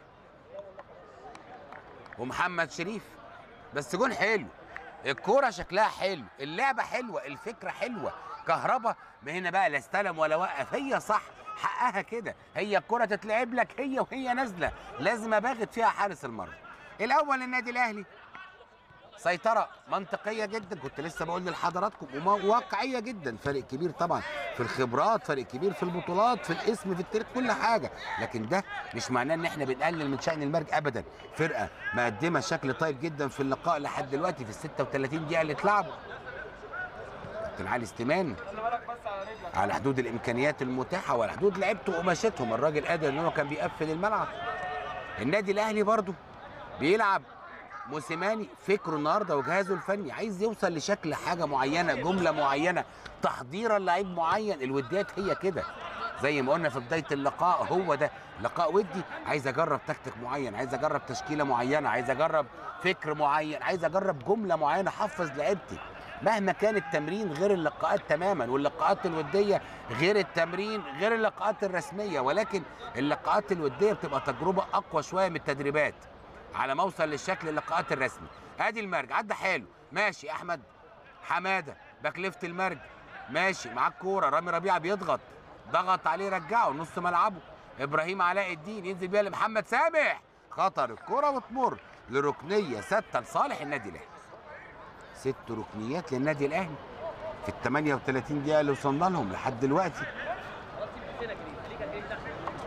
ومحمد شريف بس جون حلو الكوره شكلها حلو اللعبه حلوه الفكره حلوه كهربا ما هنا بقى لا استلم ولا وقف هي صح حقها كده هي الكره تتلعب لك هي وهي نازله لازم اباغت فيها حارس المرمى الاول النادي الاهلي سيطرة منطقية جدا كنت لسه بقول لحضراتكم وواقعية جدا فرق كبير طبعا في الخبرات فرق كبير في البطولات في الاسم في التاريخ كل حاجة لكن ده مش معناه ان احنا بنقلل من شأن المرج ابدا فرقة مقدمة شكل طيب جدا في اللقاء لحد دلوقتي في ال 36 دقيقة اللي اتلعبوا كابتن علي استمان على حدود الامكانيات المتاحة وعلى حدود لعيبته وقماشتهم الراجل قادر ان هو كان بيقفل الملعب النادي الاهلي برضه بيلعب موسيماني فكره النهارده وجهازه الفني عايز يوصل لشكل حاجه معينه جمله معينه تحضيرا لعيب معين الوديات هي كده زي ما قلنا في بدايه اللقاء هو ده لقاء ودي عايز اجرب تكتيك معين عايز اجرب تشكيله معينه عايز اجرب فكر معين عايز اجرب جمله معينه احفظ لعيبتي مهما كان التمرين غير اللقاءات تماما واللقاءات الوديه غير التمرين غير اللقاءات الرسميه ولكن اللقاءات الوديه بتبقى تجربه اقوى شويه من التدريبات على ما اوصل للشكل اللقاءات الرسمي ادي المرج عدى حلو ماشي احمد حماده باك ليفت المرج ماشي معاك كوره رامي ربيعه بيضغط ضغط عليه رجعه نص ملعبه ابراهيم علاء الدين ينزل بيها لمحمد سامح خطر الكوره وتمر لركنيه ثابته لصالح النادي الاهلي ست ركنيات للنادي الاهلي في ال 38 دقيقه اللي وصلنا لهم لحد دلوقتي خلاص سيب نفسنا كريم خليك يا كريم تحت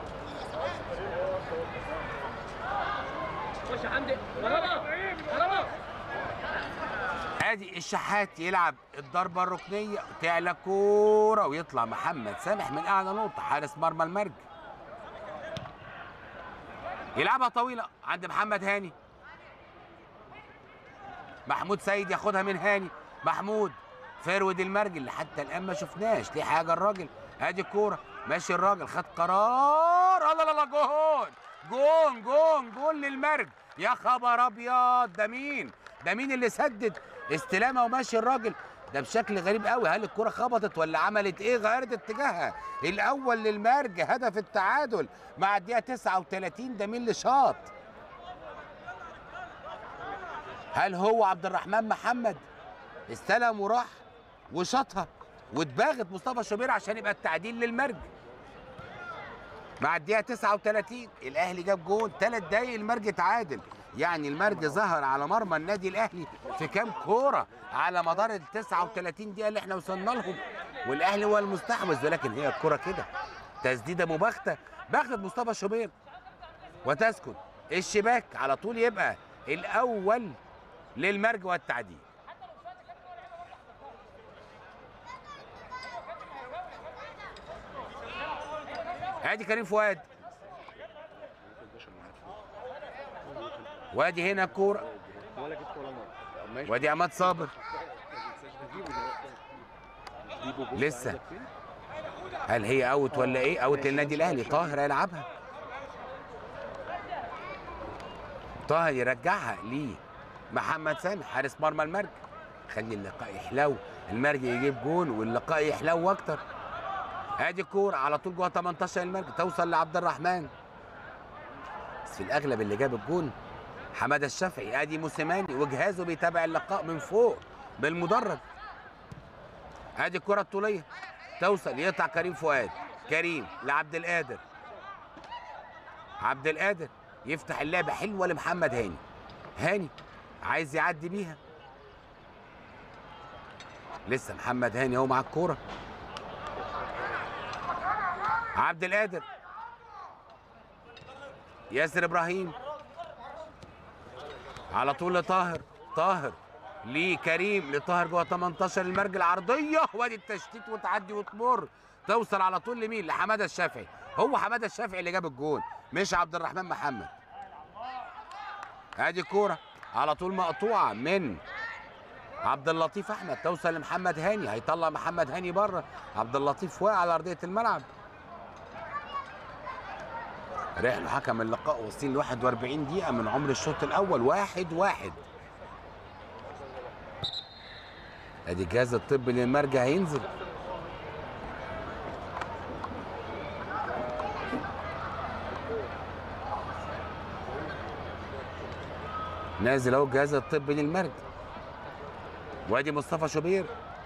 خش يا حمدي كهربا كهربا ادي الشحات يلعب الضربه الركنيه تعلى كوره ويطلع محمد سامح من اعلى نقطه حارس مرمى المرج يلعبها طويله عند محمد هاني محمود سيد ياخدها من هاني محمود فرود المرج اللي حتى الان ما شفناش ليه حاجه الراجل ادي الكوره ماشي الراجل خد قرار الله لا لا جون جون جون جون للمرج يا خبر ابيض ده مين ده مين اللي سدد استلامه وماشي الراجل ده بشكل غريب قوي هل الكرة خبطت ولا عملت ايه غيرت اتجاهها الاول للمرج هدف التعادل مع الدقيقه 39 ده مين اللي شاط هل هو عبد الرحمن محمد استلم وراح وشاطها واتباغت مصطفى شوبير عشان يبقى التعديل للمرج مع الدقيقه 39 الاهلي جاب جون ثلاث دقايق المرج اتعادل يعني المرج ظهر على مرمى النادي الاهلي في كام كوره على مدار ال 39 دقيقه اللي احنا وصلنا لهم والاهلي هو المستحوذ ولكن هي الكره كده تسديده مباغته باغته مصطفى شوبير وتسكت الشباك على طول يبقى الاول للمرج والتعديل ادي كريم فؤاد وادي هنا كوره ولا جبت ولا مره ماشي وادي عماد صابر هجيبه دلوقتي جيبه بص لسه. عندك فين؟ هل هي اوت ولا ايه اوت للنادي الاهلي طاهر هيلعبها طاهر يرجعها ليه محمد سامح حارس مرمى المرج خلي اللقاء يحلو المرج يجيب جون واللقاء يحلو اكتر ادي الكوره على طول جوه 18 المرج توصل لعبد الرحمن بس في الاغلب اللي جاب الجون حماده الشافعي ادي موسيماني وجهازه بيتابع اللقاء من فوق بالمدرج ادي الكره الطوليه توصل يقطع كريم فؤاد كريم لعبد القادر عبد القادر يفتح اللعبه حلوه لمحمد هاني هاني عايز يعدي بيها لسه محمد هاني اهو مع الكوره عبد القادر ياسر ابراهيم على طول لطاهر طاهر لكريم لطاهر جوه 18 المرج العرضيه وادي التشتيت وتعدي وتمر توصل على طول لمين لحماده الشافعي هو حماده الشافعي اللي جاب الجون مش عبد الرحمن محمد ادي كوره على طول مقطوعه من عبد اللطيف احمد توصل لمحمد هاني هيطلع محمد هاني بره عبد اللطيف واقع على ارضيه الملعب رحلوا حكم اللقاء واصلين ل 41 دقيقة من عمر الشوط الأول واحد واحد ادي الجهاز الطبي للمرجع هينزل نازل اهو الجهاز الطبي للمرج وادي مصطفى شوبير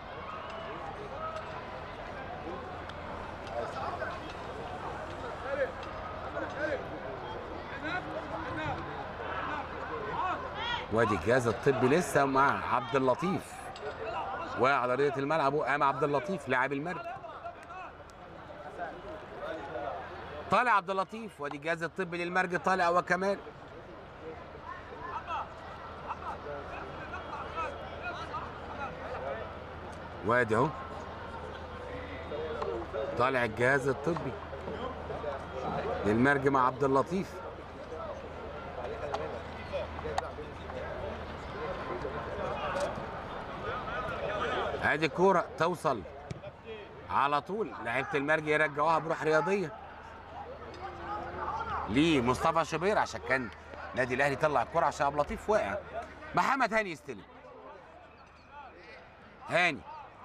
وادي الجهاز الطبي لسه مع عبد اللطيف وعلى ارضيه الملعب قام عبد اللطيف لاعب المرج طالع عبد اللطيف وادي الجهاز الطبي للمرج طالع هو كمان وادي اهو طالع الجهاز الطبي للمرج مع عبد اللطيف ادي الكوره توصل على طول لعيبه المرج يرجعوها بروح رياضيه لمصطفى شوبير عشان كان نادي الاهلي طلع الكوره عشان عبد اللطيف واقع محمد هاني يستلم هاني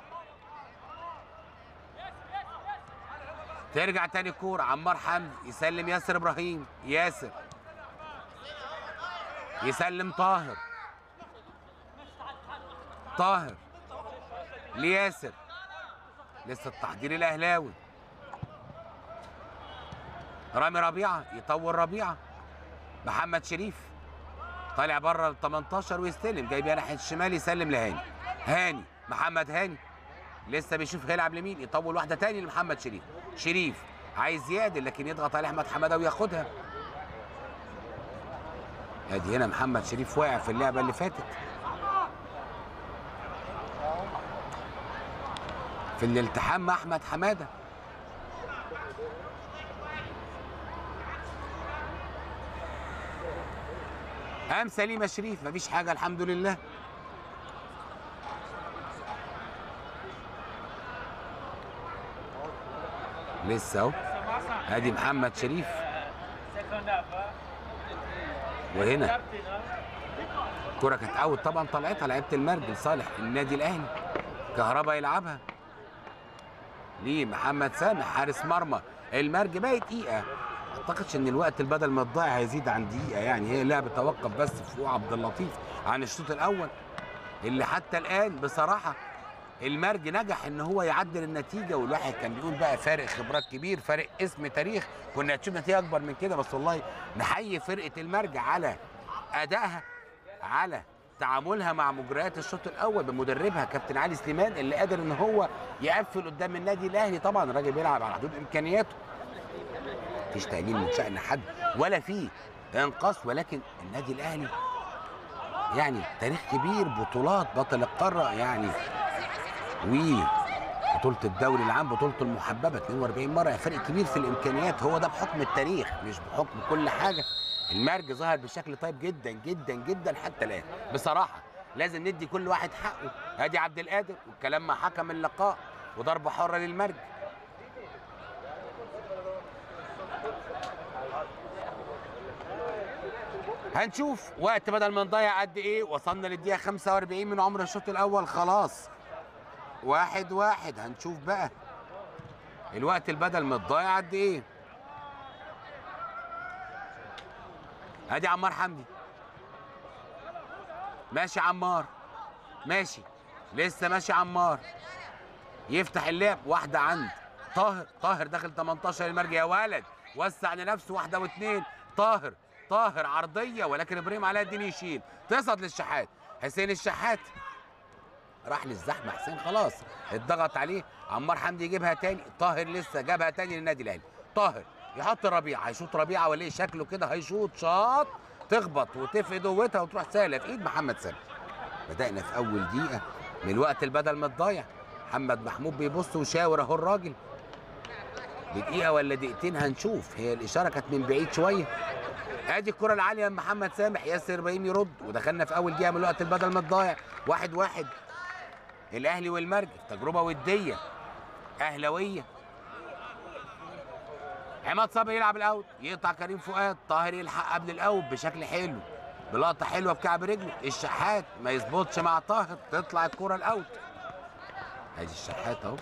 ترجع تاني الكوره عمار حمدي يسلم ياسر ابراهيم ياسر يسلم طاهر طاهر لياسر لسه التحضير الاهلاوي رامي ربيعه يطور ربيعه محمد شريف طالع بره ال 18 ويستلم جاي بيها ناحيه الشمال يسلم لهاني هاني محمد هاني لسه بيشوف هيلعب لمين يطول واحده تاني لمحمد شريف شريف عايز يعدل لكن يضغط عليه احمد حماده وياخدها ادي هنا محمد شريف واقع في اللعبه اللي فاتت في الالتحام مع احمد حماده قام سليمه شريف مفيش حاجه الحمد لله لسه اهو ادي محمد شريف وهنا الكرة كانت اوت طبعا طلعتها لعيبه المرج لصالح النادي الاهلي كهربا يلعبها ليه محمد سامح حارس مرمى المرج باقي دقيقه اعتقدش ان الوقت البدل ما تضيع هيزيد عن دقيقه يعني هي لعبه توقف بس فوق عبد اللطيف عن الشوط الاول اللي حتى الان بصراحه المرج نجح ان هو يعدل النتيجه والواحد كان بيقول بقى فارق خبرات كبير فارق اسم تاريخ كنا هتشوف نتيجه اكبر من كده بس والله نحيي فرقه المرج على ادائها على تعاملها مع مجريات الشوط الاول بمدربها كابتن علي سليمان اللي قادر ان هو يقفل قدام النادي الاهلي طبعا الراجل بيلعب على حدود امكانياته مفيش تقليل من شأن حد ولا في انقاص ولكن النادي الاهلي يعني تاريخ كبير بطولات بطل القاره يعني وبطولة الدوري العام بطولة المحببة 42 مرة فرق كبير في الإمكانيات هو ده بحكم التاريخ مش بحكم كل حاجة المرج ظهر بشكل طيب جدا جدا جدا حتى الآن بصراحة لازم ندي كل واحد حقه ادي عبد القادر والكلام مع حكم اللقاء وضربة حرة للمرج هنشوف وقت بدل ما نضيع قد ايه وصلنا للدقيقة 45 من عمر الشوط الأول خلاص واحد واحد هنشوف بقى الوقت البدل متضايع قد ايه ادي عمار حمدي ماشي عمار ماشي لسه ماشي عمار يفتح اللعب واحده عند طاهر طاهر داخل 18 المرج يا ولد وسع لنفسه واحده واثنين طاهر طاهر عرضيه ولكن ابراهيم علاء الدين يشيل تصعد للشحات حسين الشحات راح للزحمه حسين خلاص اتضغط عليه عمار حمدي يجيبها تاني طاهر لسه جابها تاني للنادي الاهلي طاهر يحط ربيعه هيشوط ربيعه ولا ايه شكله كده هيشوط شاط تخبط وتفقد قوتها وتروح سهله في ايد محمد سامي بدانا في اول دقيقه من الوقت البدل ما تضيع محمد محمود بيبص وشاور اهو الراجل بدقيقه ولا دقيقتين هنشوف هي الاشاره كانت من بعيد شويه ادي الكره العاليه من محمد سامح ياسر ابراهيم يرد ودخلنا في اول دقيقه من الوقت البدل ما تضيع واحد واحد الاهلي والمرج تجربه وديه اهلاويه عماد صبري يلعب الاوت يقطع كريم فؤاد طاهر يلحق قبل الاوت بشكل حلو بلقطه حلوه بكعب رجله الشحات ما يظبطش مع طاهر تطلع الكره الاوت ادي الشحات اهو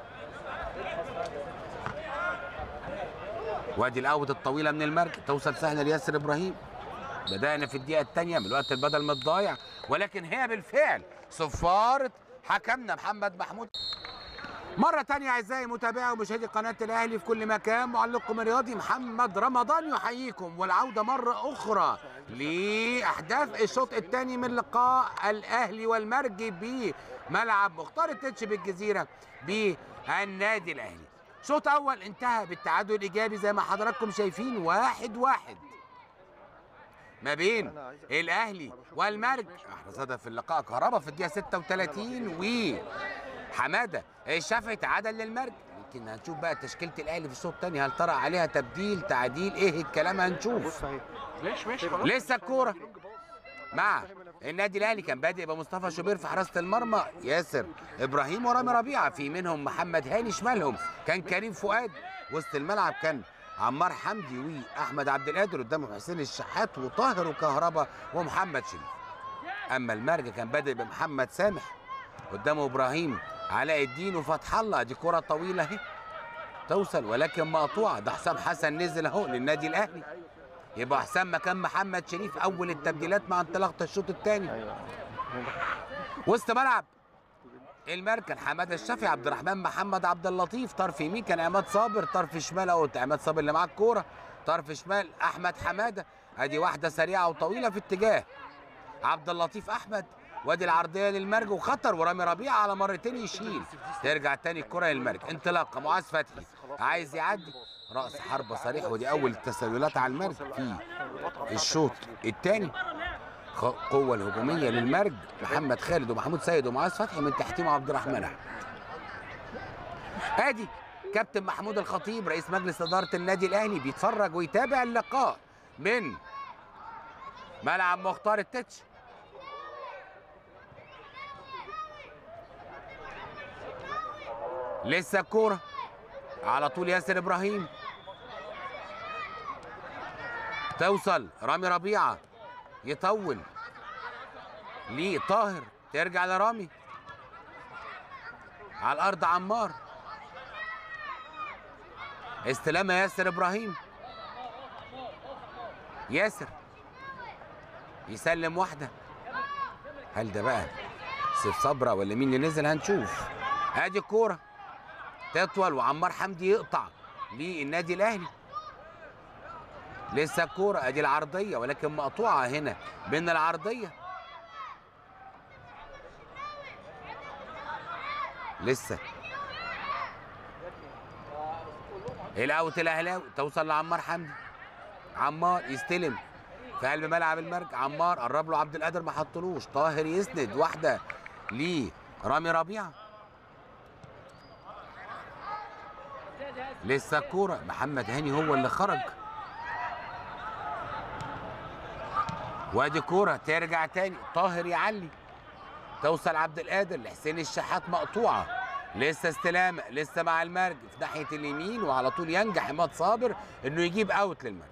وادي الاوت الطويله من المرج توصل سهله لياسر ابراهيم بدانا في الدقيقه الثانيه من الوقت البدل ما تضيع ولكن هي بالفعل صفاره حكمنا محمد محمود مرة تانية أعزائي متابعي ومشاهدي قناة الأهلي في كل مكان معلقكم الرياضي محمد رمضان يحييكم والعودة مرة أخرى لأحداث الشوط الثاني من لقاء الأهلي والمرج بملعب مختار التتش بالجزيرة بالنادي الأهلي شوط أول انتهى بالتعادل الإيجابي زي ما حضراتكم شايفين واحد واحد ما بين الأهلي والمرج أحرز هدف في اللقاء كهربا في الدقيقة 36 و حماده الشافعي تعادل للمرج يمكن هنشوف بقى تشكيله الاهلي في الشوط الثاني هل ترى عليها تبديل تعديل ايه الكلام هنشوف بص اهي ماشي ماشي خلاص لسه الكوره مع النادي الاهلي كان بادئ بمصطفى شوبير في حراسه المرمى ياسر ابراهيم ورامي ربيعه في منهم محمد هاني شمالهم كان كريم فؤاد وسط الملعب كان عمار حمدي واحمد عبد القادر قدامهم حسين الشحات وطاهر وكهربا ومحمد شريف اما المرج كان بادئ بمحمد سامح قدامه ابراهيم علاء الدين وفتح الله دي كره طويله اهي توصل ولكن مقطوعه ده حسام حسن نزل اهو للنادي الاهلي يبقى حسام مكان محمد شريف اول التبديلات مع انطلاقه الشوط الثاني ايوه وسط ملعب المركز حماده الشافعي عبد الرحمن محمد عبد اللطيف طرف يمين كان عماد صابر طرف شمال اهو عماد صابر اللي معاه الكوره طرف شمال احمد حماده ادي واحده سريعه وطويله في اتجاه عبد اللطيف احمد وادي العرضيه للمرج وخطر ورامي ربيعه على مرتين يشيل ترجع تاني الكره للمرج انطلاقه معاذ فتحي عايز يعدي راس حربه صريح ودي اول التسللات على المرج في الشوط الثاني القوة الهجومية للمرج محمد خالد ومحمود سيد ومعاذ فتحي من تحتهم عبد الرحمن أحمد. ادي كابتن محمود الخطيب رئيس مجلس إدارة النادي الأهلي بيتفرج ويتابع اللقاء من ملعب مختار التتش لسه الكورة على طول ياسر إبراهيم توصل رامي ربيعه يطول ليه طاهر ترجع لرامي على الارض عمار استلامه ياسر ابراهيم ياسر يسلم واحده هل ده بقى سيف صبرا ولا مين اللي نزل هنشوف ادي الكوره تطول وعمار حمدي يقطع للنادي الاهلي لسه الكوره ادي العرضيه ولكن مقطوعه هنا بين العرضيه لسه الاوت الاهلاوي توصل لعمار حمدي عمار يستلم في قلب ملعب المرج عمار قرب له عبد القادر ما حطلوش طاهر يسند واحده ليه رامي ربيعه لسه الكوره محمد هاني هو اللي خرج وادي كوره ترجع تاني طاهر يعلي توصل عبد القادر لحسين الشحات مقطوعه لسه استلامه لسه مع المرج في ناحيه اليمين وعلى طول ينجح عماد صابر انه يجيب اوت للمرج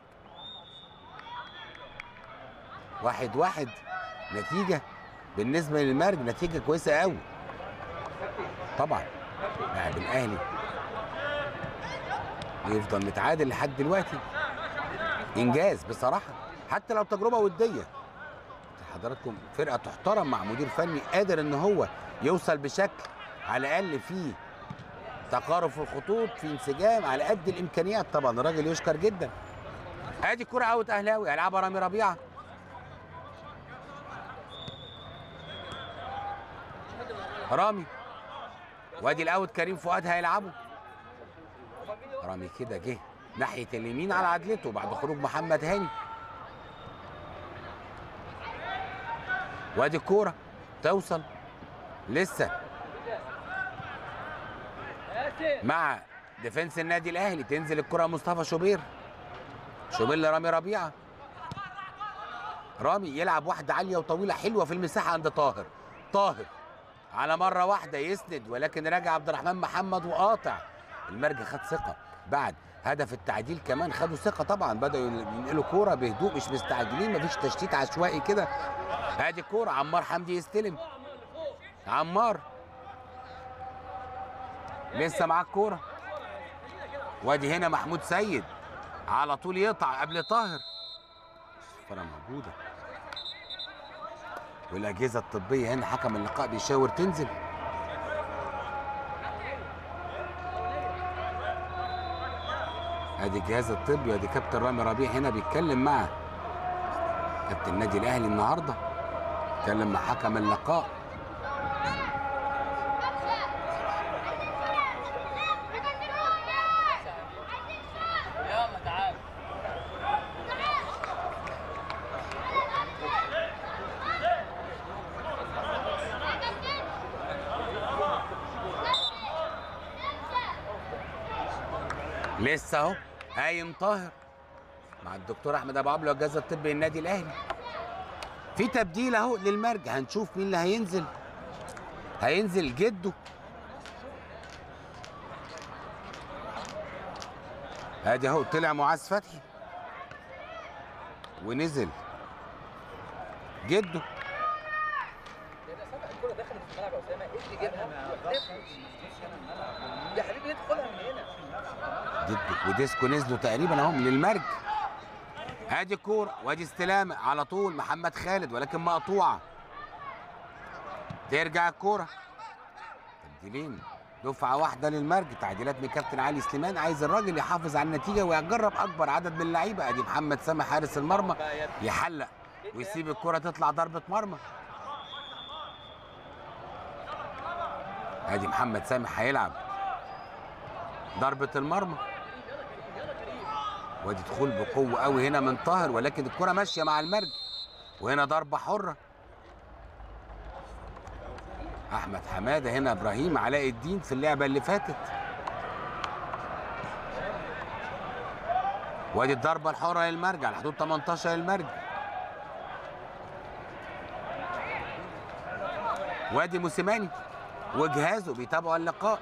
واحد واحد نتيجه بالنسبه للمرج نتيجه كويسه قوي طبعا لاعب الاهلي يفضل متعادل لحد دلوقتي انجاز بصراحه حتى لو تجربه وديه حضراتكم فرقه تحترم مع مدير فني قادر ان هو يوصل بشكل على الاقل فيه تقارب في الخطوط في انسجام على قد الامكانيات طبعا الراجل يشكر جدا ادي كرة اوت اهلاوي هيلعبها رامي ربيعه رامي وادي الاوت كريم فؤاد هيلعبه رامي كده جه ناحيه اليمين على عدلته بعد خروج محمد هاني وادي الكوره توصل لسه مع ديفنس النادي الاهلي تنزل الكره مصطفى شوبير شوبير لرامي ربيعه رامي يلعب واحده عاليه وطويله حلوه في المساحه عند طاهر طاهر على مره واحده يسند ولكن راجع عبد الرحمن محمد وقاطع المرج خد ثقه بعد هدف التعديل كمان خدوا ثقه طبعا بداوا ينقلوا كوره بهدوء مش مستعجلين مفيش تشتيت عشوائي كده ادي الكوره عمار حمدي يستلم عمار لسه معاه الكوره وادي هنا محمود سيد على طول يقطع قبل طاهر الصفاره موجوده والاجهزه الطبيه هنا حكم اللقاء بيشاور تنزل ادي الجهاز الطبي وادي كابتن رامي ربيع هنا بيتكلم مع كابتن النادي الاهلي النهارده اتكلم مع حكم اللقاء يلا تعال لسه اهو قايم طاهر مع الدكتور احمد ابو عبله الجهاز الطبي النادي الاهلي في تبديل اهو للمرج هنشوف مين اللي هينزل هينزل جده ادي اهو طلع معاذ فتحي ونزل جده الكرة دخلت في الملعب يا اسامه ايه اللي جابها؟ يا حبيبي ادخلها من هنا جده وديسكو نزلوا تقريبا اهم للمرج ادي الكوره وادي استلامه على طول محمد خالد ولكن مقطوعه ترجع الكوره تبديلين دفعه واحده للمرج تعديلات من كابتن علي سليمان عايز الراجل يحافظ على النتيجه ويجرب اكبر عدد من اللعيبه ادي محمد سامح حارس المرمى يحلق ويسيب الكره تطلع ضربه مرمى ادي محمد سامح هيلعب ضربه المرمى وادي دخول بقوه قوي هنا من طاهر ولكن الكره ماشيه مع المرج وهنا ضربه حره احمد حماده هنا ابراهيم علاء الدين في اللعبه اللي فاتت وادي الضربه الحره للمرج على حدود 18 للمرج وادي موسيماني وجهازه بيتابعوا اللقاء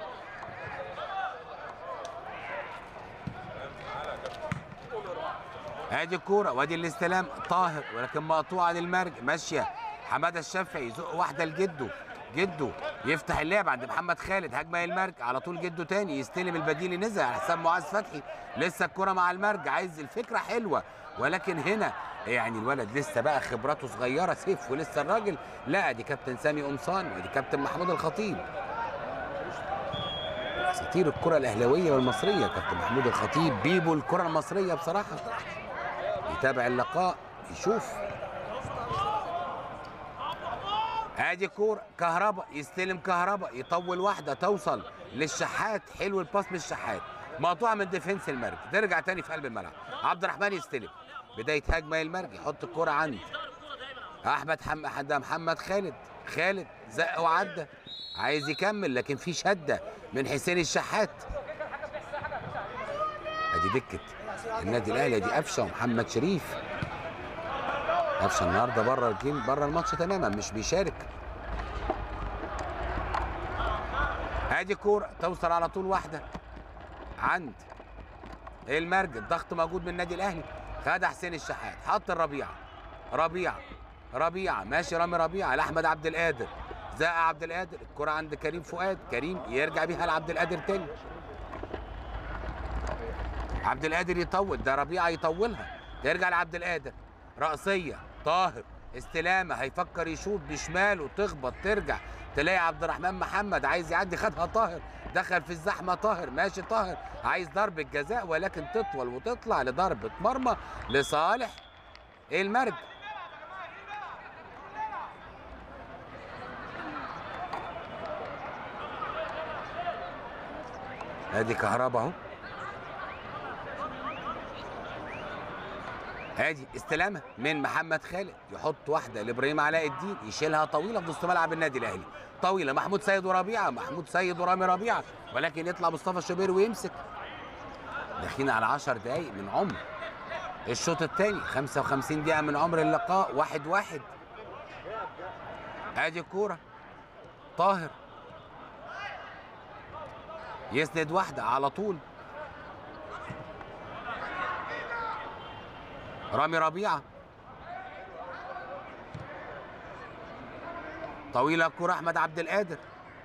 ادي الكوره وادي الاستلام طاهر ولكن مقطوعه للمرج ماشيه حماده الشافعي يزق واحده لجده جده يفتح اللعب عند محمد خالد هجمه للمرج على طول جده تاني يستلم البديل نزل على حساب معاذ فتحي لسه الكره مع المرج عايز الفكره حلوه ولكن هنا يعني الولد لسه بقى خبراته صغيره سيف ولسه الراجل لا دي كابتن سامي قمصان ودي كابتن محمود الخطيب اساطير الكره الاهلاويه والمصريه كابتن محمود الخطيب بيبو الكره المصريه بصراحه يتابع اللقاء يشوف ادي كوره كهربا يستلم كهربا يطول واحده توصل للشحات حلو الباس من الشحات مقطوعه من ديفنس المرج ترجع تاني في قلب الملعب عبد الرحمن يستلم بدايه هجمه المرج يحط الكوره عند احمد حم... حد محمد خالد خالد زق وعدى عايز يكمل لكن في شده من حسين الشحات ادي دكه النادي الاهلي دي قفشه ومحمد شريف قفشه النهارده بره الجيم بره الماتش تماما مش بيشارك ادي كوره توصل على طول واحده عند المرج الضغط موجود من النادي الاهلي خد حسين الشحات حط الربيعه ربيعه ربيعه ماشي رامي ربيعه لاحمد عبد القادر زق عبد القادر الكره عند كريم فؤاد كريم يرجع بيها لعبد القادر تاني عبد القادر يطول ده ربيعه يطولها ترجع لعبد القادر رأسية طاهر استلامه هيفكر يشوط بشماله تخبط ترجع تلاقي عبد الرحمن محمد عايز يعدي خدها طاهر دخل في الزحمه طاهر ماشي طاهر عايز ضربه جزاء ولكن تطول وتطلع لضربه مرمى لصالح المرج ادي كهربا اهو ادي استلامه من محمد خالد يحط واحده لابراهيم علاء الدين يشيلها طويله في نص ملعب النادي الاهلي طويله محمود سيد وربيعه محمود سيد ورامي ربيعه ولكن يطلع مصطفى شوبير ويمسك داخلين على 10 دقايق من عمر الشوط الثاني 55 دقيقه من عمر اللقاء واحد واحد ادي الكوره طاهر يسند واحده على طول رامي ربيعه طويله الكره احمد عبد القادر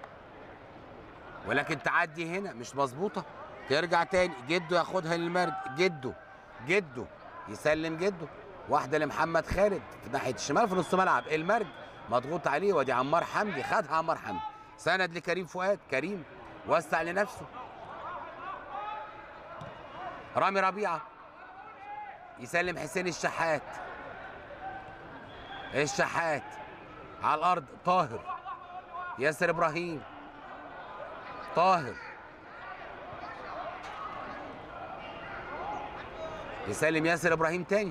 ولكن تعدي هنا مش مظبوطه ترجع تاني جده ياخدها للمرج جده جده يسلم جده واحده لمحمد خالد في ناحيه الشمال في نص ملعب المرج مضغوط عليه وادي عمار حمدي خدها عمار حمدي سند لكريم فؤاد كريم وسع لنفسه رامي ربيعه يسلم حسين الشحات الشحات على الارض طاهر ياسر ابراهيم طاهر يسلم ياسر ابراهيم تاني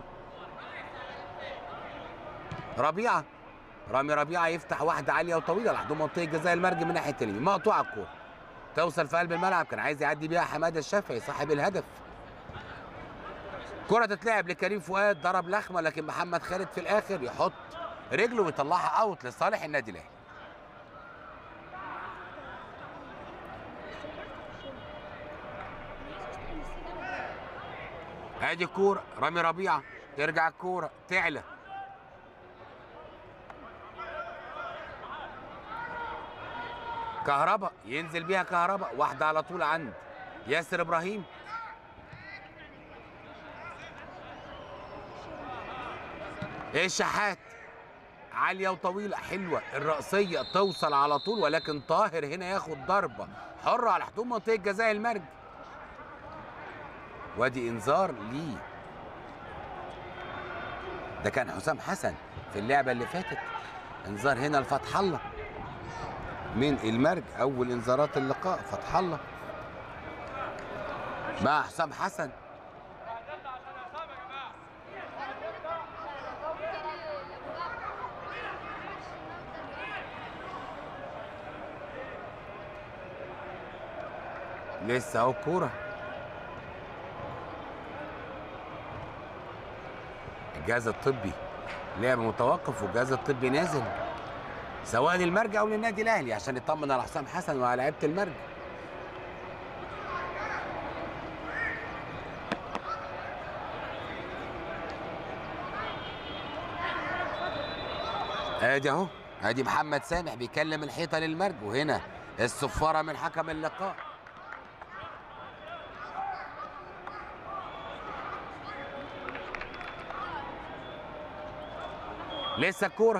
ربيعه رامي ربيعه يفتح واحده عاليه وطويله لحد منطقه جزاء المرج من ناحيه اليمين مقطوعه الكوره توصل في قلب الملعب كان عايز يعدي بيها حماده الشافعي صاحب الهدف كرة تتلعب لكريم فؤاد ضرب لخمة لكن محمد خالد في الآخر يحط رجله ويطلعها اوت لصالح النادي الأهلي. ادي الكورة رامي ربيعة ترجع الكورة تعلى كهربا ينزل بيها كهربا واحدة على طول عند ياسر ابراهيم الشحات عالية وطويلة حلوة الرأسية توصل على طول ولكن طاهر هنا ياخد ضربة حرة على حدود منطقة جزاء المرج وادي انذار ليه ده كان حسام حسن في اللعبة اللي فاتت انذار هنا لفتح الله من المرج أول انذارات اللقاء فتح الله مع حسام حسن لسه اهو الكوره الجهاز الطبي لعب متوقف والجهاز الطبي نازل سواء للمرج او للنادي الاهلي عشان يطمن على حسام حسن وعلى لعيبه المرج ادي اهو ادي محمد سامح بيكلم الحيطه للمرج وهنا الصفاره من حكم اللقاء لسه الكوره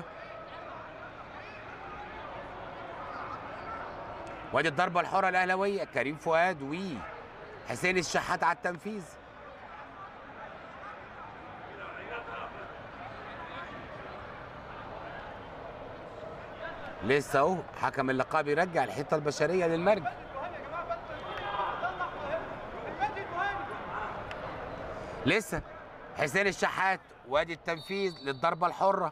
وادي الضربه الحره الاهلاويه كريم فؤاد و حسين الشحات على التنفيذ لسه اهو حكم اللقاء بيرجع الحته البشريه للمرج لسه حسين الشحات وادي التنفيذ للضربه الحره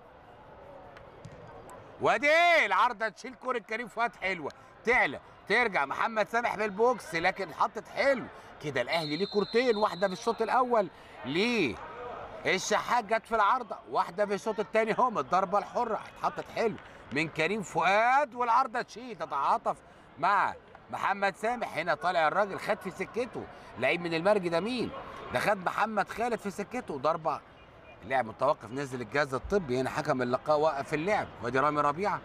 وادي العارضه تشيل كوره كريم فؤاد حلوه تعلى ترجع محمد سامح في البوكس لكن حطت حلو كده الاهلي ليه كورتين واحده في الشوط الاول ليه الشحات جت في العارضه واحده في الشوط الثاني اهو من الضربه الحره اتحطت حلو من كريم فؤاد والعارضه تشيل تتعاطف مع محمد سامح هنا طالع الراجل خد في سكته لعيب من المرج ده مين ده خد محمد خالد في سكته ضربه اللعب متوقف نزل الجهاز الطبي هنا حكم اللقاء وقف اللعب وادي رامي ربيعه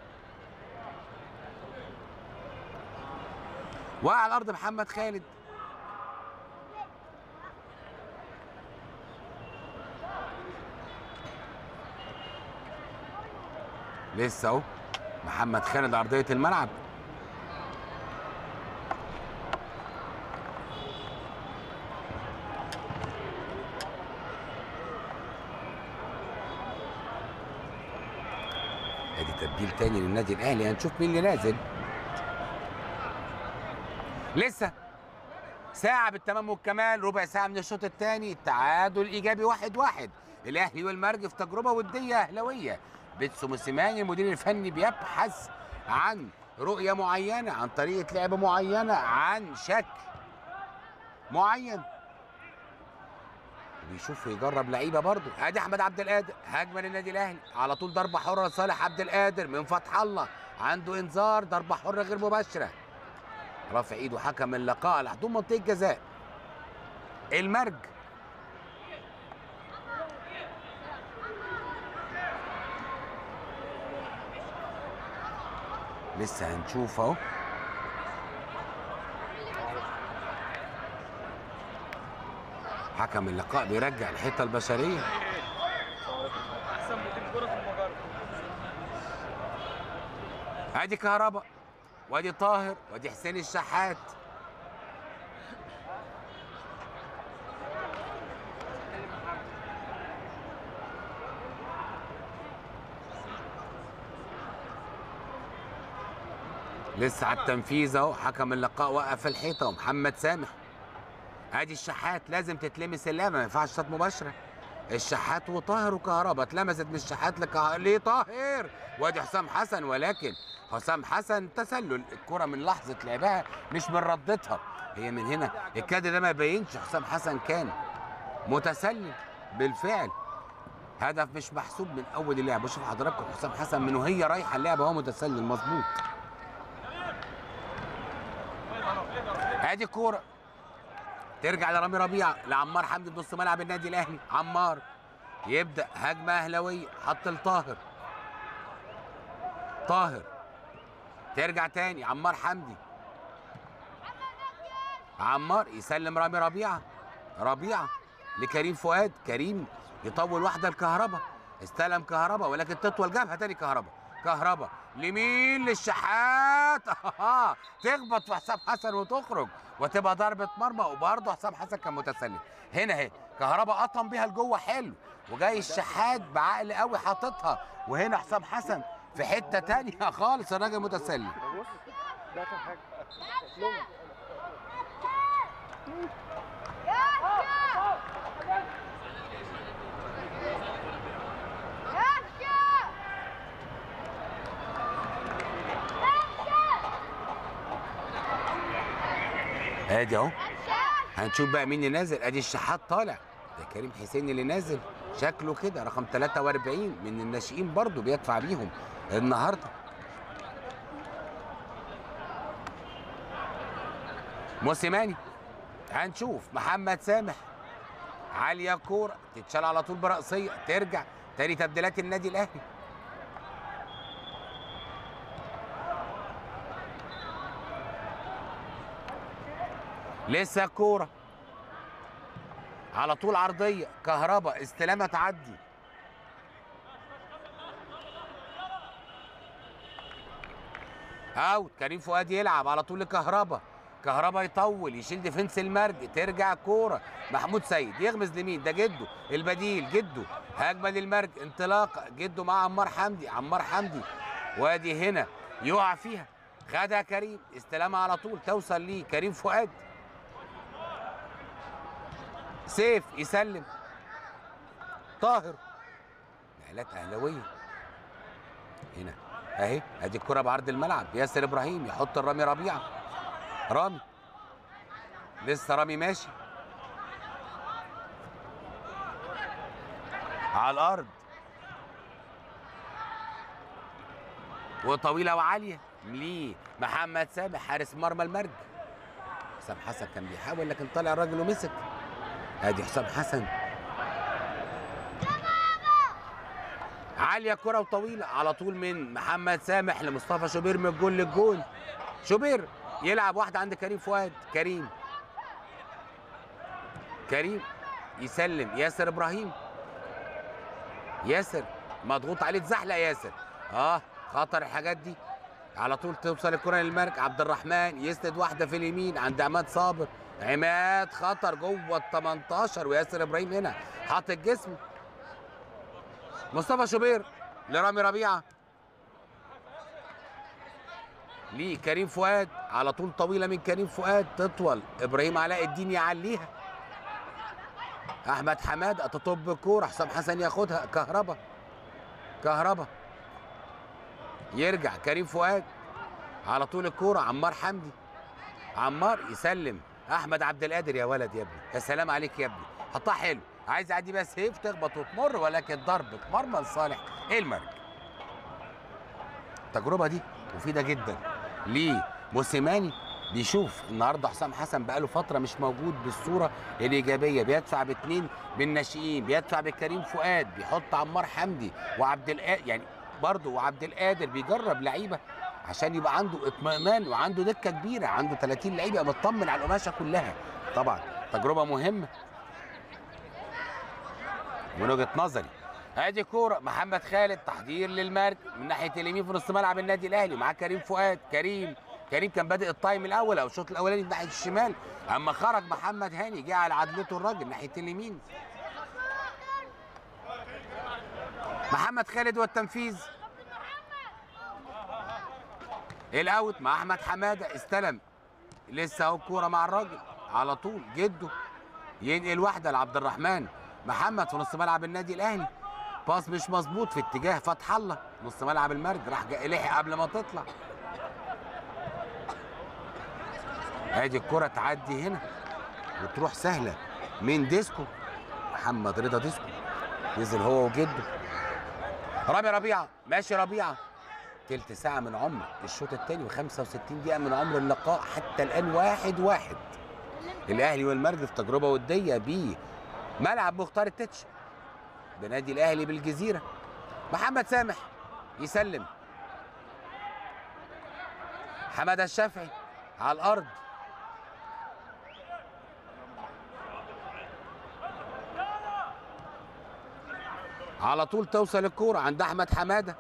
وقع على الارض محمد خالد لسه اهو محمد خالد ارضيه الملعب ادي تبديل تاني للنادي الاهلي هنشوف مين اللي نازل لسه ساعة بالتمام والكمال ربع ساعة من الشوط الثاني التعادل إيجابي واحد واحد الأهلي والمرج في تجربة ودية أهلوية بيتسو موسيماني المدير الفني بيبحث عن رؤية معينة عن طريقة لعب معينة عن شكل معين بيشوف ويجرب لعيبه برضه ادي احمد عبد القادر هجمه للنادي الاهلي على طول ضربه حره لصالح عبد القادر من فتح الله عنده انذار ضربه حره غير مباشره رافع ايده حكم اللقاء على حدود منطقه جزاء المرج لسه هنشوف اهو حكم اللقاء بيرجع الحته البشريه احسن مدير كره في المجره ادي كهربا وادي طاهر وادي حسين الشحات لسه على التنفيذ اهو حكم اللقاء وقف الحيطه ومحمد سامح ادي الشحات لازم تتلمس اللعبه ما ينفعش شوط مباشره الشحات وطاهر وكهربا اتلمست من الشحات لكه... لطاهر وادي حسام حسن ولكن حسام حسن تسلل الكره من لحظه لعبها مش من ردتها هي من هنا الكادر ده ما يبينش حسام حسن كان متسلل بالفعل هدف مش محسوب من اول اللعب بشوف حضراتكم حسام حسن من وهي رايحه اللعبه هو متسلل مظبوط ادي كوره ترجع لرامي ربيعه لعمار حمدي بنص ملعب النادي الاهلي عمار يبدا هجمه اهلاويه حط لطاهر طاهر ترجع تاني عمار حمدي عمار يسلم رامي ربيعه ربيعه لكريم فؤاد كريم يطول واحده الكهرباء استلم كهرباء ولكن تطول جابها تاني كهرباء كهرباء لمين للشحات تخبط في حسام حسن وتخرج وتبقى ضربه مرمى وبرضه حسام حسن كان متسلل هنا اهي كهرباء قطم بيها لجوه حلو وجاي الشحات بعقل قوي حاططها وهنا حسام حسن في حته تانية خالص الراجل متسلل بص ده اخر حاجه لهم ادي اهو هنشوف بقى مين اللي نازل ادي الشحات طالع ده كريم حسين اللي نازل شكله كده رقم 43 من الناشئين برضه بيدفع بيهم النهارده موسيماني هنشوف محمد سامح عاليه كوره تتشال على طول برأسيه ترجع تاني تبديلات النادي الاهلي لسه كوره على طول عرضيه كهربا استلامه تعدي اوت كريم فؤاد يلعب على طول لكهربا كهربا يطول يشيل ديفنس المرج ترجع كوره محمود سيد يغمز لمين ده جده البديل جده هجمه للمرج انطلاقه جده مع عمار حمدي عمار حمدي وادي هنا يقع فيها خدها كريم استلامها على طول توصل ليه كريم فؤاد سيف يسلم طاهر نقلات اهلاويه هنا اهي ادي الكره بعرض الملعب ياسر ابراهيم يحط الرامي ربيعه رامي لسه رامي ماشي على الارض وطويله وعاليه ليه محمد سامح حارس مرمى المرج حسام حسن كان بيحاول لكن طلع الراجل ومسك ادي حسام حسن عاليه كره وطويله على طول من محمد سامح لمصطفى شوبير من الجول للجول شوبير يلعب واحده عند كريم فؤاد كريم كريم يسلم ياسر ابراهيم ياسر مضغوط عليه اتزحلق ياسر اه خطر الحاجات دي على طول توصل الكره للمرك عبد الرحمن يسند واحده في اليمين عند عماد صابر عماد خطر جوه ال 18 وياسر ابراهيم هنا حاطط جسمه مصطفى شوبير لرامي ربيعه ليه كريم فؤاد على طول طويله من كريم فؤاد تطول ابراهيم علاء الدين يعليها احمد حماد تطب الكوره حسام حسن ياخدها كهربا كهربا يرجع كريم فؤاد على طول الكوره عمار حمدي عمار يسلم احمد عبد القادر يا ولد يا ابني يا سلام عليك يا ابني حطها حلو عايز يعدي بس هيف تخبط وتمر ولكن ضربه مرمى لصالح المرج التجربه دي مفيده جدا ليه موسيماني بيشوف النهارده حسام حسن بقاله فتره مش موجود بالصوره الايجابيه بيدفع باثنين بالناشئين بيدفع بكريم فؤاد بيحط عمار حمدي وعبد القادر يعني برضه وعبد القادر بيجرب لعيبه عشان يبقى عنده اطمئنان وعنده دكه كبيره عنده 30 لعيبه مطمن على القماشه كلها طبعا تجربه مهمه من وجهه نظري ادي كوره محمد خالد تحضير للمرج من ناحيه اليمين في نص ملعب النادي الاهلي معاه كريم فؤاد كريم كريم كان بادئ التايم الاول او الشوط الاولاني من ناحيه الشمال اما خرج محمد هاني جه على عدلته الراجل ناحيه اليمين محمد خالد والتنفيذ الاوت مع احمد حماده استلم لسه اهو الكوره مع الراجل على طول جده ينقل واحده لعبد الرحمن محمد في نص ملعب النادي الاهلي باص مش مظبوط في اتجاه فتح الله نص ملعب المرج راح جا- لحق قبل ما تطلع ادي الكره تعدي هنا وتروح سهله من ديسكو محمد رضا ديسكو نزل هو وجده رامي ربيعه ماشي ربيعه تلت ساعة من عمر الشوط الثاني و65 دقيقة من عمر اللقاء حتى الآن واحد واحد الأهلي والمرج في تجربة ودية بيه ملعب مختار التتش بنادي الأهلي بالجزيرة محمد سامح يسلم حمادة الشافعي على الأرض على طول توصل الكورة عند أحمد حمادة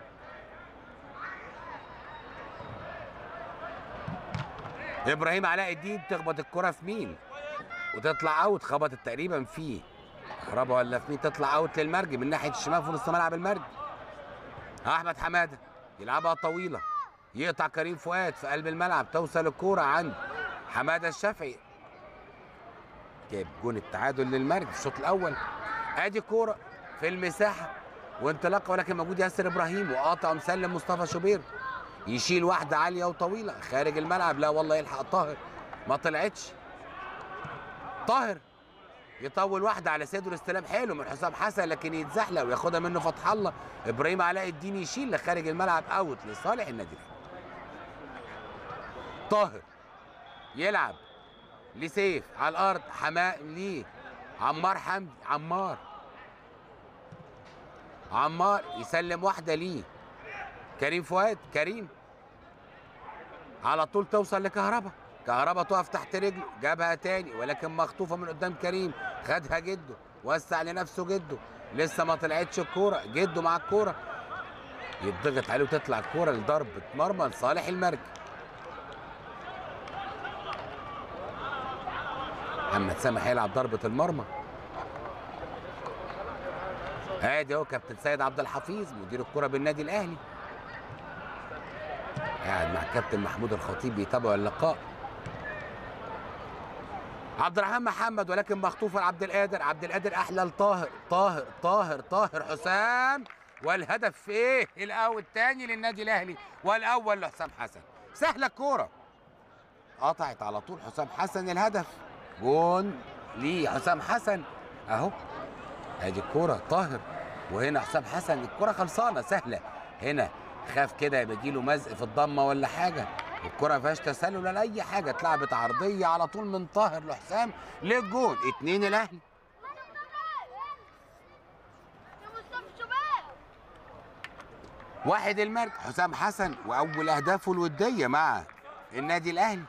ابراهيم علاء الدين تخبط الكره في مين وتطلع اوت خبطت تقريبا فيه كهربا ولا في مين تطلع اوت للمرج من ناحيه الشمال في نص ملعب المرج احمد حماده يلعبها طويله يقطع كريم فؤاد في قلب الملعب توصل الكوره عند حماده الشافعي جاب جون التعادل للمرج في الشوط الاول ادي كوره في المساحه وانطلاقه ولكن موجود ياسر ابراهيم وقاطع مسلم مصطفى شوبير يشيل واحدة عالية وطويلة خارج الملعب لا والله يلحق طاهر ما طلعتش طاهر يطول واحدة على صدره استلام حلو من حسام حسن لكن يتزحلق وياخدها منه فتح الله ابراهيم علاء الدين يشيل لخارج الملعب اوت لصالح النادي الأهلي. طاهر يلعب لسيف على الارض حماء ليه عمار حمدي عمار عمار يسلم واحدة ليه كريم فؤاد كريم على طول توصل لكهربا كهربا تقف تحت رجله جابها تاني ولكن مخطوفه من قدام كريم خدها جده وسع لنفسه جده لسه ما طلعتش الكوره جده مع الكوره يتضغط عليه وتطلع الكوره لضربه مرمى لصالح المرج محمد سامح هيلعب ضربه المرمى ادي اهو كابتن سيد عبد الحفيظ مدير الكره بالنادي الاهلي قاعد مع الكابتن محمود الخطيب بيتابعوا اللقاء عبد الرحمن محمد ولكن مخطوف عبد القادر عبد القادر احلى لطاهر طاهر طاهر طاهر حسام والهدف في ايه الاول الثاني للنادي الاهلي والاول لحسام حسن سهله الكوره قطعت على طول حسام حسن الهدف جون ليه حسام حسن اهو ادي الكوره طاهر وهنا حسام حسن الكوره خلصانه سهله هنا خاف كده يبقى يجيله مزق في الضمه ولا حاجه الكره ما فيهاش تسلل ولا اي حاجه اتلعبت عرضيه على طول من طاهر لحسام للجون اتنين الاهلي يا مصطفى شباب واحد المرج حسام حسن واول اهدافه الوديه مع النادي الاهلي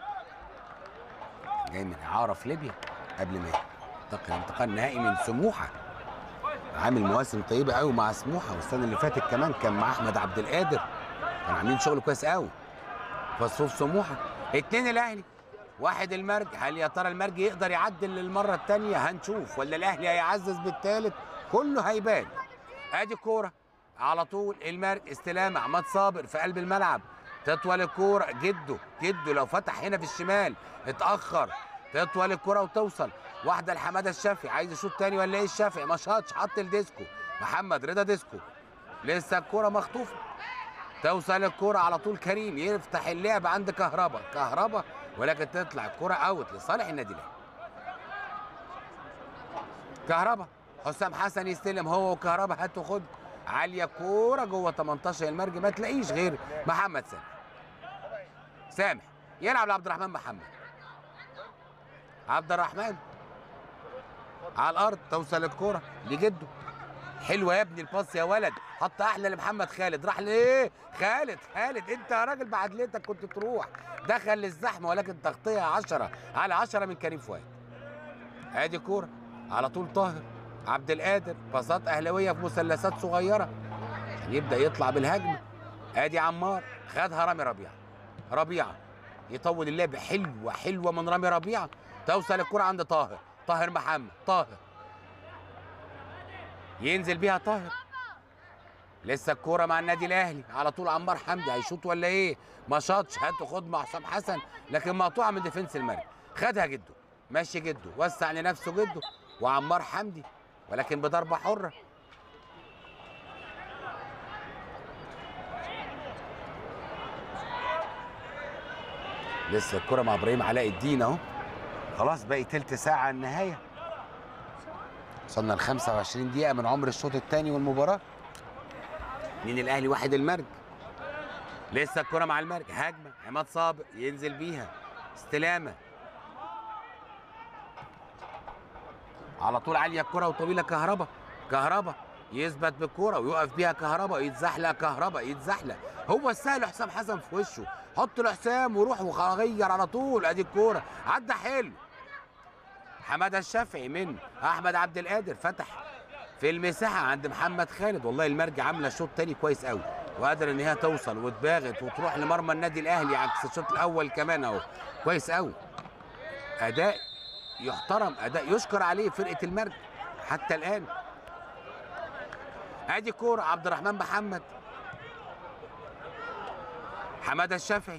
جاي من اعاره في ليبيا قبل ما ينتقل انتقال نهائي من سموحه عامل مواسم طيبه قوي مع سموحه والسنه اللي فاتت كمان كان مع احمد عبد القادر كانوا عاملين شغل كويس قوي في صفوف سموحه اتنين الاهلي واحد المرج هل يا ترى المرج يقدر يعدل للمره الثانيه هنشوف ولا الاهلي هيعزز بالثالث كله هيبان ادي الكوره على طول المرج استلام احمد صابر في قلب الملعب تطول الكوره جده جده لو فتح هنا في الشمال اتاخر تطول الكوره وتوصل واحده لحماده الشافعي عايز يشوط تاني ولا ايه الشافعي ما شاطش حط الديسكو محمد رضا ديسكو لسه الكوره مخطوفه توصل الكوره على طول كريم يفتح اللعب عند كهربا كهربا ولكن تطلع الكوره اوت لصالح النادي الاهلي كهربا حسام حسن يستلم هو وكهربا هات وخد عاليه كوره جوه 18 المرج ما تلاقيش غير محمد سامح سامح يلعب لعبد الرحمن محمد عبد الرحمن على الارض توصل الكوره لجده حلوه يا ابني الباص يا ولد حط احلى لمحمد خالد راح لايه خالد خالد انت يا راجل بعدلتك كنت تروح دخل للزحمه ولكن تغطيه 10 على 10 من كريم فؤاد ادي كوره على طول طاهر عبد القادر باصات اهلاويه في مثلثات صغيره عشان يبدا يطلع بالهجمه ادي عمار خدها رامي ربيعه ربيعه يطول اللعب حلوه حلوه من رامي ربيعه توصل الكره عند طاهر طاهر محمد طاهر ينزل بيها طاهر لسه الكوره مع النادي الاهلي على طول عمار حمدي هيشوط ولا ايه ما شاطش هات خد مع حسام حسن لكن مقطوعه من ديفنس المرج خدها جده ماشي جده وسع لنفسه جده وعمار حمدي ولكن بضربه حره لسه الكرة مع ابراهيم علاء الدين اهو خلاص باقي تلت ساعة على النهاية وصلنا ل 25 دقيقة من عمر الشوط الثاني والمباراة مين الأهلي واحد المرج لسه الكرة مع المرج هجمة عماد صابر ينزل بيها استلامة على طول عالية الكرة وطويلة كهربا كهربا يثبت بالكرة ويقف بيها كهربا يتزحلق كهربا يتزحلق هو السهل حسام حسن في وشه حط له حسام وروح وغير على طول ادي الكوره عدى حلو حماده الشافعي من احمد عبد القادر فتح في المساحه عند محمد خالد والله المرج عامله شوط تاني كويس قوي وقادر ان هي توصل وتباغت وتروح لمرمى النادي الاهلي عكس الشوط الاول كمان اهو كويس قوي اداء يحترم اداء يشكر عليه فرقه المرج حتى الان ادي كوره عبد الرحمن محمد حماده الشافعي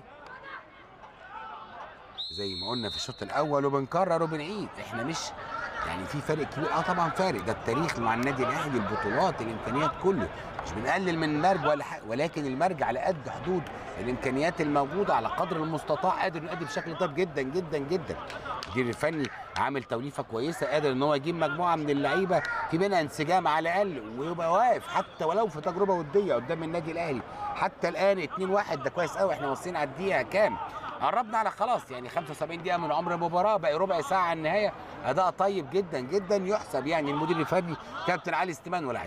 زي ما قلنا في الشوط الاول وبنكرر وبنعيد احنا مش يعني في فرق كبير اه طبعا فارق ده التاريخ مع النادي الاهلي البطولات الامكانيات كله مش بنقلل من المرج ولا حاجه ولكن المرج على قد حدود الامكانيات الموجوده على قدر المستطاع قادر يؤدي بشكل طيب جدا جدا جدا المدير الفني عامل توليفه كويسه قادر ان هو يجيب مجموعه من اللعيبه في منها انسجام على الاقل ويبقى واقف حتى ولو في تجربه وديه قدام النادي الاهلي حتى الان 2-1 ده كويس قوي احنا واصلين على الدقيقه كام قربنا على خلاص يعني 75 دقيقه من عمر المباراه باقي ربع ساعه على النهايه اداء طيب جدا جدا يحسب يعني المدير الفني كابتن علي استمان ولاعب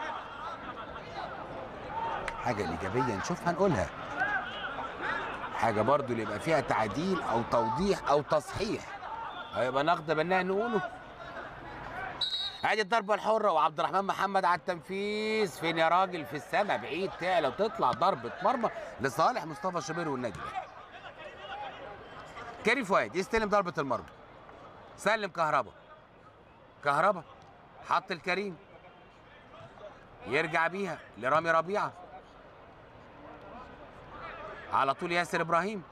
حاجه ايجابيه نشوفها نقولها حاجه برضو اللي يبقى فيها تعديل او توضيح او تصحيح هيبقى ناخد بالنا نقوله ادي الضربه الحره وعبد الرحمن محمد على التنفيذ فين يا راجل في السماء بعيد تعلى وتطلع ضربه مرمى لصالح مصطفى شوبير والنادي الاهلي كريم فؤاد يستلم ضربه المرمى سلم كهربا كهربا حط الكريم يرجع بيها لرامي ربيعه على طول ياسر ابراهيم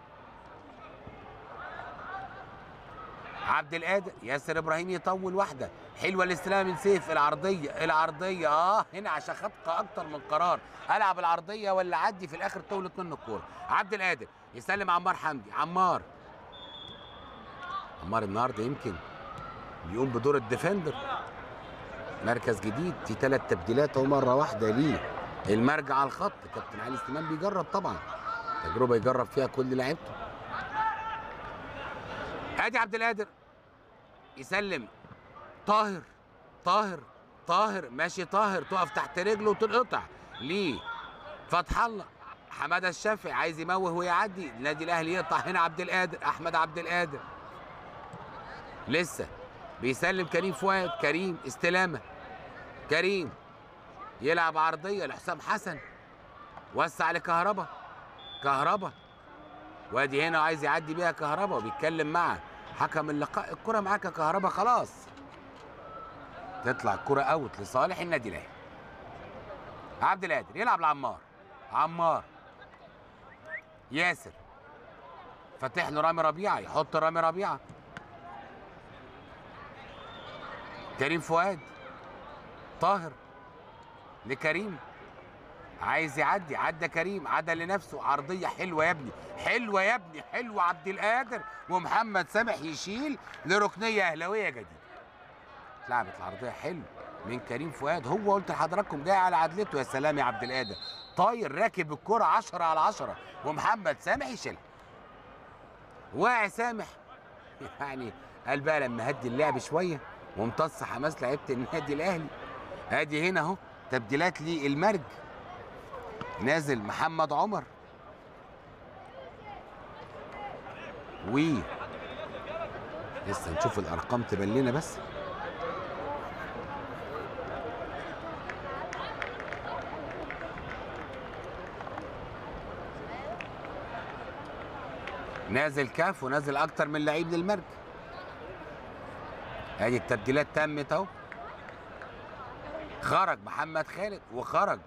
عبد القادر ياسر ابراهيم يطول واحده حلوه الاستلام من سيف العرضيه العرضيه اه هنا عشان خد اكتر من قرار العب العرضيه ولا عدي في الاخر طولت منه الكوره عبد القادر يسلم عمار حمدي عمار عمار النهارده يمكن بيقوم بدور الديفندر مركز جديد في ثلاث تبديلات اهو مره واحده ليه المرجع على الخط كابتن علي استمان بيجرب طبعا تجربه يجرب فيها كل لعيبته ادي عبد القادر يسلم طاهر طاهر طاهر ماشي طاهر تقف تحت رجله وتنقطع ليه فتح الله حماده الشافعي عايز يموه ويعدي النادي الاهلي يقطع هنا عبد القادر احمد عبد القادر لسه بيسلم كريم فؤاد كريم استلامه كريم يلعب عرضيه لحسام حسن وسع لكهربا كهربا وادي هنا عايز يعدي بيها كهربا وبيتكلم مع حكم اللقاء الكره معاك يا كهربا خلاص تطلع الكره اوت لصالح النادي الاهلي عبد القادر يلعب لعمار عمار ياسر فاتح له رامي ربيعه يحط رامي ربيعه كريم فؤاد طاهر لكريم عايز يعدي عدى كريم عدى لنفسه عرضيه حلوه يا ابني حلوه يا ابني حلوه عبد القادر ومحمد سامح يشيل لركنيه اهلاويه جديده اتلعبت العرضيه حلو من كريم فؤاد هو قلت لحضراتكم جاي على عدلته يا سلام يا عبد القادر طاير راكب الكرة 10 على 10 ومحمد سامح يشيلها واعي سامح يعني قال بقى لما هدي اللعب شويه وامتص حماس لعيبه النادي الاهلي ادي هنا اهو تبديلات للمرج نازل محمد عمر و لسه نشوف الارقام تبان لنا بس نازل كاف ونازل اكتر من لعيب للمرج ادي التبديلات تمت اهو خرج محمد خالد وخرج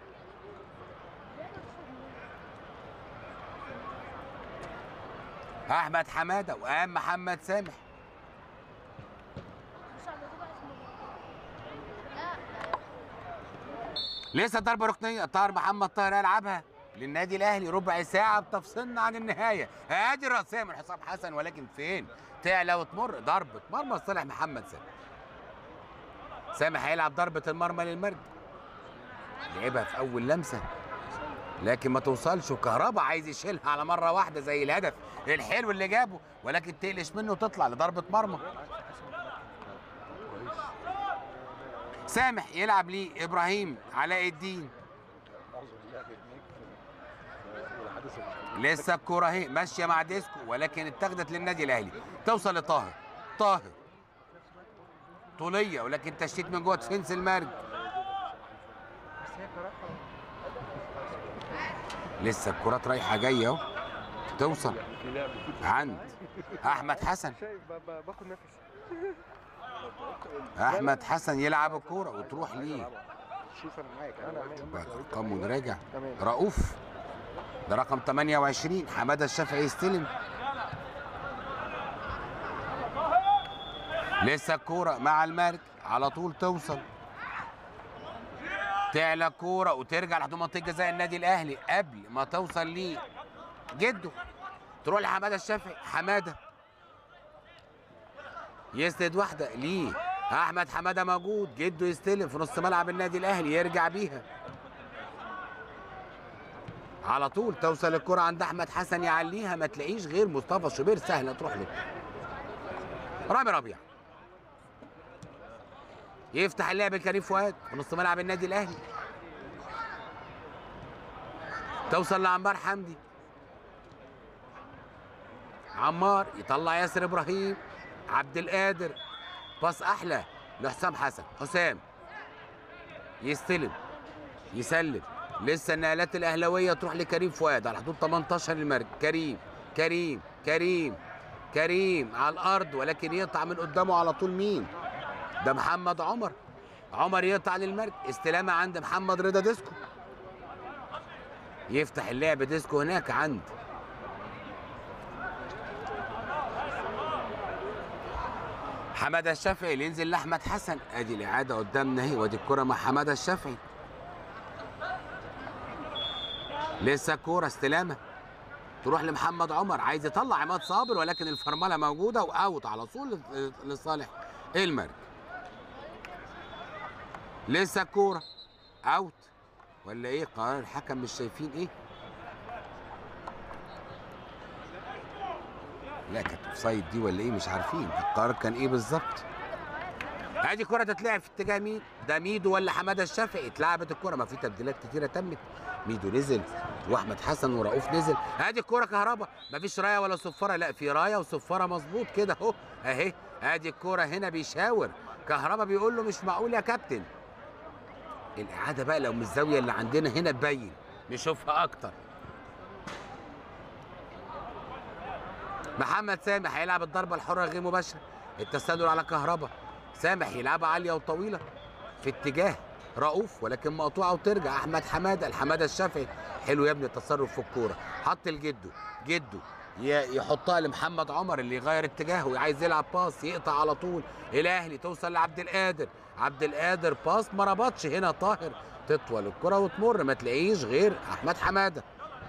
احمد حماده وقام محمد سامح لسه ضربه ركنيه طاهر محمد طاهر يلعبها للنادي الاهلي ربع ساعه بتفصلنا عن النهايه ادي الراسيه من حسام حسن ولكن فين تعلى وتمر ضربه مرمى لصالح محمد سامح سامح هيلعب ضربه المرمى للمرج لعبها في اول لمسه لكن ما توصلش وكهربا عايز يشيلها على مره واحده زي الهدف الحلو اللي جابه ولكن تقلش منه وتطلع لضربه مرمى سامح يلعب ليه ابراهيم علاء الدين لسه الكوره اهي ماشيه مع ديسكو ولكن اتاخدت للنادي الاهلي توصل لطاهر طاهر طوليه ولكن تشتيت من جوه تفنس المرج لسه الكرات رايحه جايه اهو توصل عند احمد حسن شايف ب- ب- باخد نفسي احمد حسن يلعب الكوره وتروح ليه شوف انا معاك انا معاك رقم ونراجع تمام رؤوف ده رقم 28 حماده الشافعي يستلم لسه الكوره مع المارك على طول توصل تعلى الكوره وترجع لحد منطقه جزاء النادي الاهلي قبل ما توصل ليه جده تروح لحماده الشافعي حماده يسند واحده ليه احمد حماده موجود جده يستلم في نص ملعب النادي الاهلي يرجع بيها على طول توصل الكرة عند احمد حسن يعليها ما تلاقيش غير مصطفى شوبير سهله تروح له رامي ربيع يفتح اللعب لكريم فؤاد في نص ملعب النادي الاهلي توصل لعمار حمدي عمار يطلع ياسر ابراهيم عبد القادر باص احلى لحسام حسن حسام يستلم يسلم لسه النقلات الاهلاويه تروح لكريم فؤاد على حدود 18 المرج كريم كريم كريم كريم على الارض ولكن يقطع من قدامه على طول مين ده محمد عمر عمر يقطع للمرج استلامه عند محمد رضا ديسكو يفتح اللعب ديسكو هناك عند حماده الشافعي اللي ينزل لاحمد حسن ادي الاعاده قدامنا اهي وادي الكره مع حماده الشافعي لسه كوره استلامه تروح لمحمد عمر عايز يطلع عماد صابر ولكن الفرمله موجوده واوت على طول لصالح المرج لسه الكوره اوت ولا ايه قرار الحكم مش شايفين ايه لا كانت اوفسايد دي ولا ايه مش عارفين القرار كان ايه بالظبط ادي كرة تتلعب في اتجاه مين؟ ده ميدو ولا حماده الشافعي؟ اتلعبت الكرة ما في تبديلات كتيرة تمت ميدو نزل واحمد حسن ورؤوف نزل ادي الكرة كهربا ما فيش راية ولا صفارة لا في راية وصفارة مظبوط كده اهو اهي ادي الكرة هنا بيشاور كهربا بيقول له مش معقول يا كابتن الاعاده بقى لو من الزاويه اللي عندنا هنا تبين نشوفها اكتر محمد سامح هيلعب الضربه الحره غير مباشره التسلل على كهربا سامح يلعبها عاليه وطويله في اتجاه رؤوف ولكن مقطوعه وترجع احمد حماده الحماده الشافعي حلو يا ابني التصرف في الكوره حط لجده جده ي- يحطها لمحمد عمر اللي يغير اتجاهه عايز يلعب باص يقطع على طول الاهلي توصل لعبد القادر عبد القادر باص ما ربطش هنا طاهر تطول الكره وتمر ما تلاقيش غير احمد حماده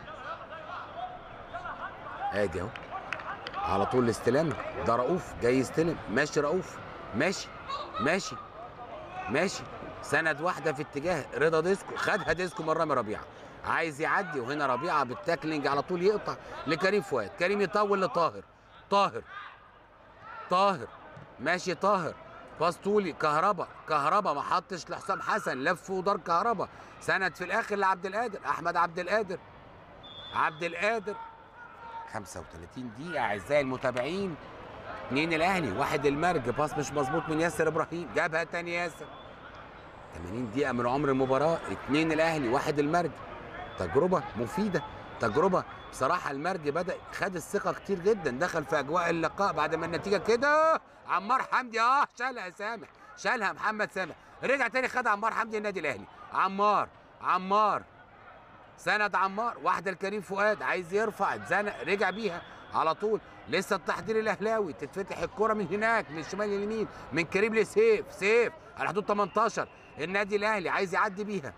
ادي اهو على طول الاستلام ده رؤوف جاي يستلم ماشي رؤوف ماشي ماشي ماشي سند واحده في اتجاه رضا ديسكو خدها ديسكو من رامي ربيعه عايز يعدي وهنا ربيعه بالتاكلينج على طول يقطع لكريم فؤاد كريم يطول لطاهر طاهر طاهر ماشي طاهر باص طولي كهربا كهربا ما حطش لحسام حسن لف ودار كهربا سند في الاخر لعبد القادر احمد عبد القادر عبد القادر 35 دقيقة أعزائي المتابعين اتنين الأهلي واحد المرج باص مش مظبوط من ياسر إبراهيم جابها تاني ياسر 80 دقيقة من عمر المباراة اتنين الأهلي واحد المرج تجربة مفيدة تجربة بصراحة المرج بدأ خد الثقة كتير جدا دخل في أجواء اللقاء بعد ما النتيجة كده عمار حمدي اه شالها سامح شالها محمد سامح رجع تاني خد عمار حمدي النادي الأهلي عمار عمار سند عمار واحدة لكريم فؤاد عايز يرفع اتزنق رجع بيها على طول لسه التحضير الاهلاوي تتفتح الكرة من هناك من الشمال لليمين من كريم لسيف سيف على حدود 18 النادي الاهلي عايز يعدي بيها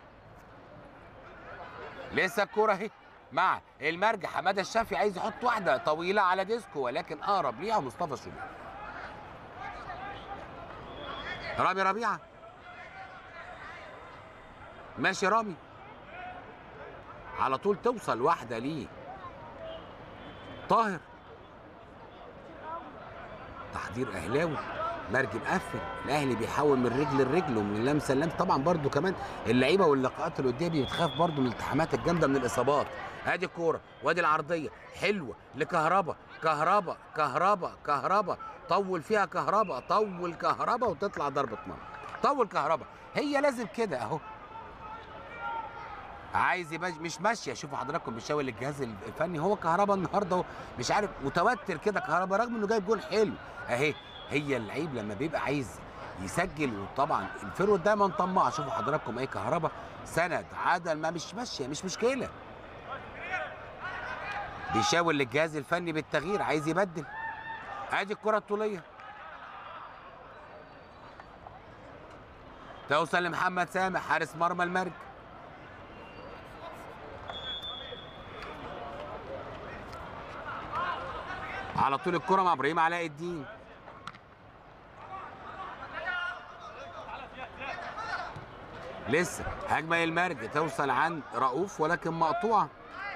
لسه الكرة اهي مع المرج حماده الشافعي عايز يحط واحده طويله على ديسكو ولكن اقرب ليها مصطفى شوبير رامي ربيعه ماشي رامي على طول توصل واحده ليه طاهر تحضير اهلاوي مرج مقفل الاهلي بيحاول من رجل لرجل ومن لمسه لمسه طبعا برضو كمان اللعيبه واللقاءات اللي قدامي بتخاف برضو من الالتحامات الجامده من الاصابات ادي الكوره وادي العرضيه حلوه لكهربا كهربا كهربا كهربا طول فيها كهربا طول كهربا وتطلع ضربه مرمى طول كهربا هي لازم كده اهو عايز يبقى مش ماشيه شوفوا حضراتكم بيشاور للجهاز الفني هو كهربا النهارده هو مش عارف متوتر كده كهربا رغم انه جايب جول حلو اهي هي اللعيب لما بيبقى عايز يسجل وطبعا الفرود دايما طماع شوفوا حضراتكم ايه كهربا سند عدل ما مش ماشيه مش مشكله بيشاور للجهاز الفني بالتغيير عايز يبدل ادي الكره الطوليه توصل لمحمد سامح حارس مرمى المرج على طول الكرة مع ابراهيم علاء الدين لسه هجمة المرج توصل عند رؤوف ولكن مقطوعة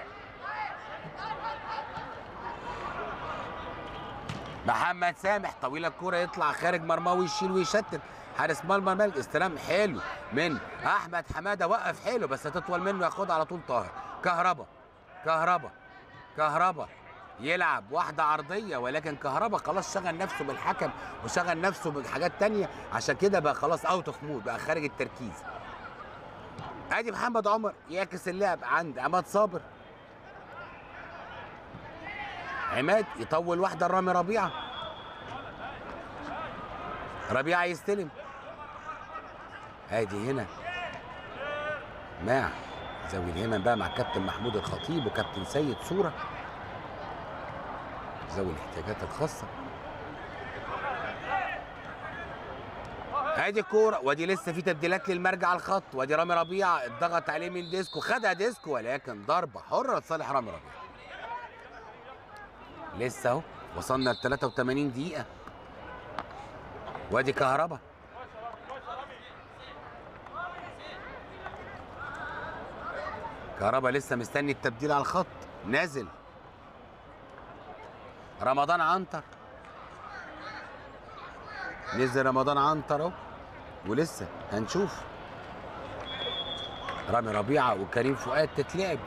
محمد سامح طويلة الكرة يطلع خارج مرماه ويشيل ويشتت حارس مرمى المرج استلام حلو من احمد حماده وقف حلو بس هتطول منه ياخدها على طول طاهر كهربا كهربا كهربا يلعب واحدة عرضية ولكن كهربا خلاص شغل نفسه بالحكم وشغل نفسه بحاجات تانية عشان كده بقى خلاص اوت اوف مود بقى خارج التركيز ادي محمد عمر يعكس اللعب عند عماد صابر عماد يطول واحدة لرامي ربيعة ربيعة يستلم ادي هنا مع زاوية اليمن بقى مع كابتن محمود الخطيب وكابتن سيد صورة ذوي الاحتياجات الخاصة ادي الكورة وادي لسه في تبديلات للمرجع على الخط وادي رامي ربيعة اتضغط عليه من ديسكو خدها ديسكو ولكن ضربة حرة لصالح رامي ربيعة لسه اهو وصلنا ل 83 دقيقة وادي كهربا كهربا لسه مستني التبديل على الخط نازل رمضان عنتر نزل رمضان عنتر اهو ولسه هنشوف رامي ربيعه وكريم فؤاد تتلعب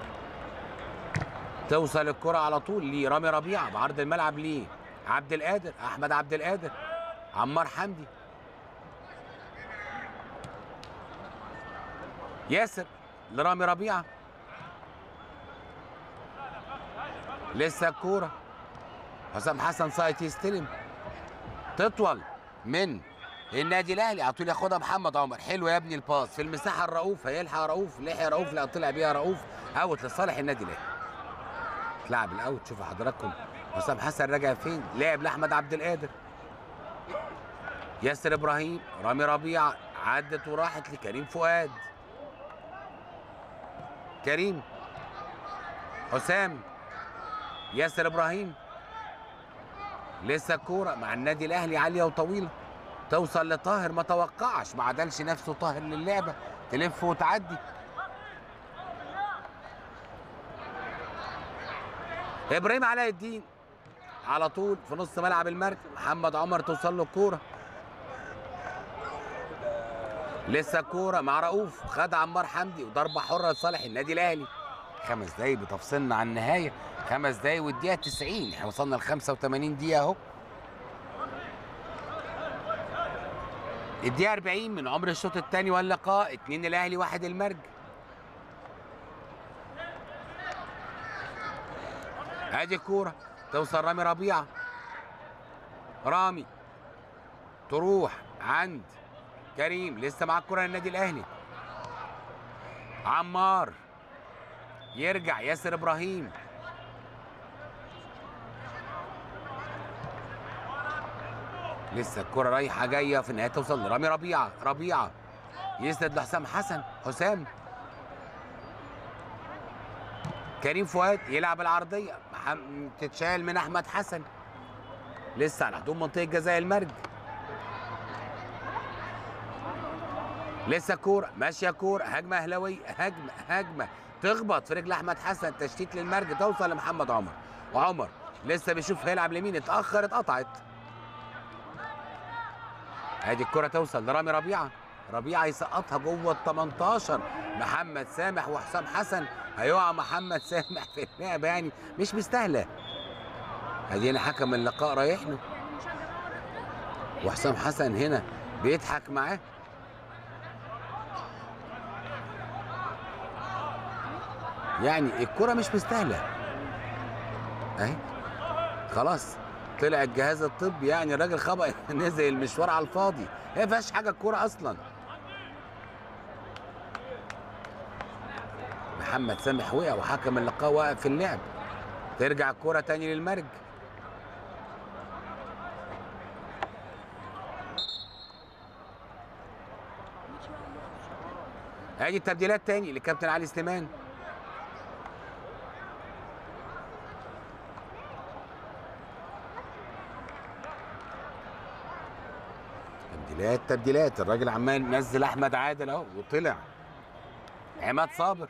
توصل الكره على طول لرامي ربيعه بعرض الملعب ليه عبد القادر احمد عبد القادر عمار حمدي ياسر لرامي ربيعه لسه الكوره حسام حسن سايت يستلم تطول من النادي الاهلي على طول ياخدها محمد عمر حلو يا ابني الباص في المساحه الرؤوف هيلحق رؤوف لحق رؤوف لا طلع بيها رؤوف اوت لصالح النادي الاهلي تلعب الاوت شوفوا حضراتكم حسام حسن راجع فين لعب لاحمد عبد القادر ياسر ابراهيم رامي ربيعه عدت وراحت لكريم فؤاد كريم حسام ياسر ابراهيم لسه الكوره مع النادي الاهلي عاليه وطويله توصل لطاهر ما توقعش ما عدلش نفسه طاهر للعبه تلف وتعدي ابراهيم علاء الدين على طول في نص ملعب المركز محمد عمر توصل له الكوره لسه الكوره مع رؤوف خد عمار حمدي وضربه حره لصالح النادي الاهلي خمس دقايق بتفصلنا عن النهايه خمس دقايق والدقيقه 90 احنا وصلنا ل 85 دقيقه اهو الدقيقه 40 من عمر الشوط الثاني واللقاء اتنين الاهلي واحد المرج ادي الكوره توصل رامي ربيعه رامي تروح عند كريم لسه معاه الكره للنادي الاهلي عمار يرجع ياسر ابراهيم لسه الكرة رايحة جاية في النهاية توصل لرامي ربيعة ربيعة يسند لحسام حسن حسام كريم فؤاد يلعب العرضية محم- تتشال من أحمد حسن لسه على حدود منطقة جزاء المرج لسه كورة ماشية كورة هجمة أهلاوية هجمة هجمة تخبط في رجل أحمد حسن تشتيت للمرج توصل لمحمد عمر وعمر لسه بيشوف هيلعب لمين اتأخر اتقطعت ادي الكرة توصل لرامي ربيعة ربيعة يسقطها جوه ال 18 محمد سامح وحسام حسن هيقع محمد سامح في اللعبة يعني مش مستاهلة ادي هنا حكم اللقاء رايح له وحسام حسن هنا بيضحك معاه يعني الكرة مش مستاهلة اهي خلاص طلع الجهاز الطبي يعني الراجل خبط نزل المشوار على الفاضي هي ما فيهاش حاجه الكوره اصلا محمد سامح وقع وحكم اللقاء واقف في اللعب ترجع الكوره تاني للمرج ادي التبديلات تاني لكابتن علي سليمان تبديلات تبديلات الراجل عمال نزل احمد عادل اهو وطلع عماد صابر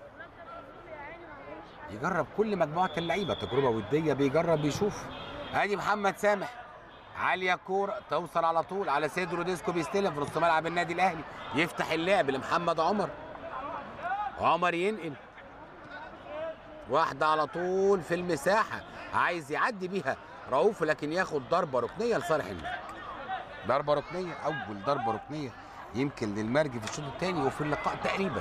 يجرب كل مجموعه اللعيبه تجربه وديه بيجرب بيشوف ادي محمد سامح عاليه كوره توصل على طول على سيدرو ديسكو بيستلم في نص ملعب النادي الاهلي يفتح اللعب لمحمد عمر عمر ينقل واحده على طول في المساحه عايز يعدي بيها رؤوف لكن ياخد ضربه ركنيه لصالح النادي ضربه ركنيه اول ضربه ركنيه يمكن للمرج في الشوط الثاني وفي اللقاء تقريبا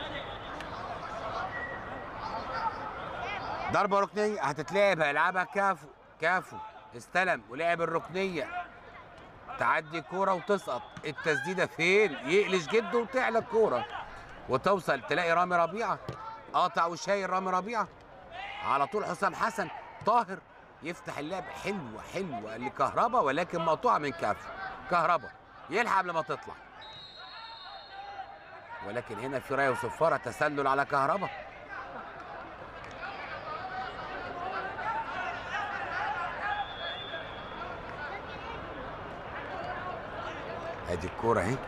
ضربه ركنيه هتتلعب هيلعبها كافو كافو استلم ولعب الركنيه تعدي كوره وتسقط التسديده فين يقلش جده وتعلى الكوره وتوصل تلاقي رامي ربيعه قاطع وشايل رامي ربيعه على طول حسام حسن طاهر يفتح اللعب حلوه حلوه لكهربا ولكن مقطوعه من كافو كهربا يلحق قبل ما تطلع ولكن هنا في رايه وصفاره تسلل على كهربا ادي الكوره اهي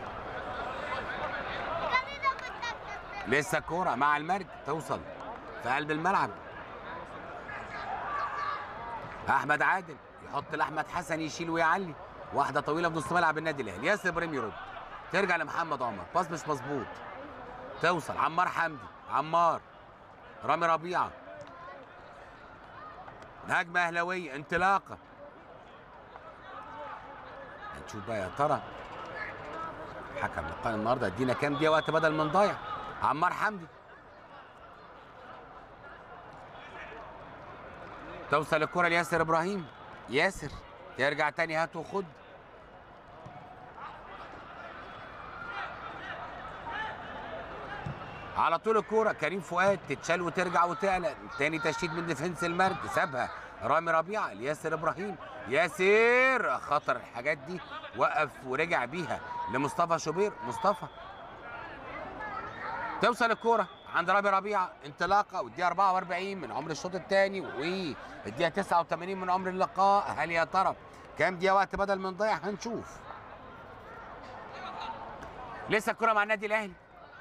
لسه كوره مع المرج توصل في قلب الملعب احمد عادل يحط لاحمد حسن يشيل ويعلي واحده طويله في نص ملعب النادي الاهلي ياسر ابراهيم يرد ترجع لمحمد عمر باص مش مظبوط توصل عمار حمدي عمار رامي ربيعه هجمه اهلاويه انطلاقه هنشوف بقى يا ترى حكم لقاء النهارده ادينا كام دقيقه وقت بدل من ضايع عمار حمدي توصل الكرة لياسر ابراهيم ياسر يرجع تاني هات وخد على طول الكورة كريم فؤاد تتشال وترجع وتعلى تاني تشديد من ديفنس المرج سابها رامي ربيعة لياسر ابراهيم ياسر خطر الحاجات دي وقف ورجع بيها لمصطفى شوبير مصطفى توصل الكورة عند رامي ربيعة انطلاقة والدقيقة 44 من عمر الشوط الثاني والدقيقة 89 من عمر اللقاء هل يا ترى كام دقيقة وقت بدل من ضيع هنشوف لسه الكرة مع النادي الأهلي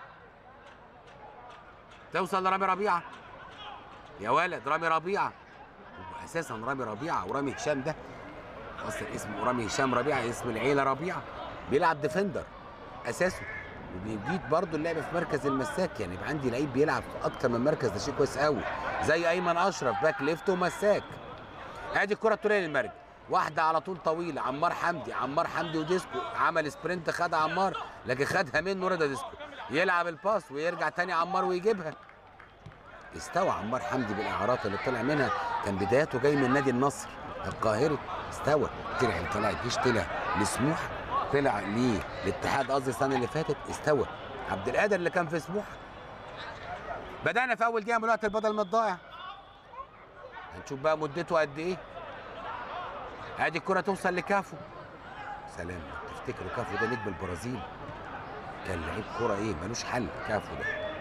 توصل لرامي ربيعة يا ولد رامي ربيعة واساسا رامي ربيعة ورامي هشام ده اصلا اسمه رامي هشام ربيعة اسم العيلة ربيعة بيلعب ديفندر اساسه وبيجيد برضه اللعب في مركز المساك يعني يبقى عندي لعيب بيلعب في اكتر من مركز ده شيء كويس قوي زي ايمن اشرف باك ليفت ومساك ادي الكره الطوليه للمرج واحده على طول طويله عمار حمدي عمار حمدي وديسكو عمل سبرنت خدها عمار لكن خدها منه رضا ديسكو يلعب الباس ويرجع تاني عمار ويجيبها استوى عمار حمدي بالاعارات اللي طلع منها كان بدايته جاي من نادي النصر القاهري استوى طلع طلع الجيش طلع لسموحه طلع ليه الاتحاد قصدي السنه اللي فاتت استوى عبد القادر اللي كان في سموحه بدانا في اول دقيقه من وقت البدل من الضايع هنشوف بقى مدته قد ايه ادي الكره توصل لكافو سلام تفتكروا كافو ده نجم البرازيل كان لعيب كوره ايه ملوش حل كافو ده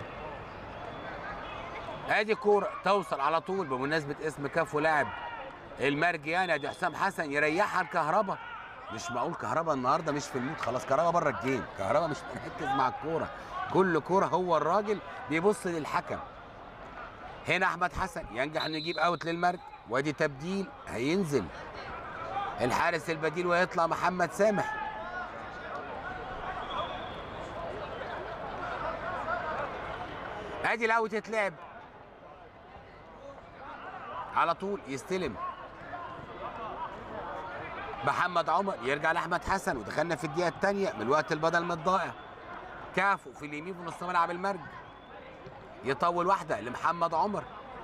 ادي كوره توصل على طول بمناسبه اسم كافو لاعب المرجياني ادي حسام حسن يريحها الكهرباء مش معقول كهربا النهارده مش في المود خلاص كهربا بره الجيم كهربا مش مركز مع الكوره كل كوره هو الراجل بيبص للحكم هنا احمد حسن ينجح انه يجيب اوت للمرج وادي تبديل هينزل الحارس البديل ويطلع محمد سامح ادي الاوت اتلعب على طول يستلم محمد عمر يرجع لاحمد حسن ودخلنا في الدقيقه الثانيه من الوقت البدل من الضائع كافو في اليمين في نص ملعب المرج يطول واحده لمحمد عمر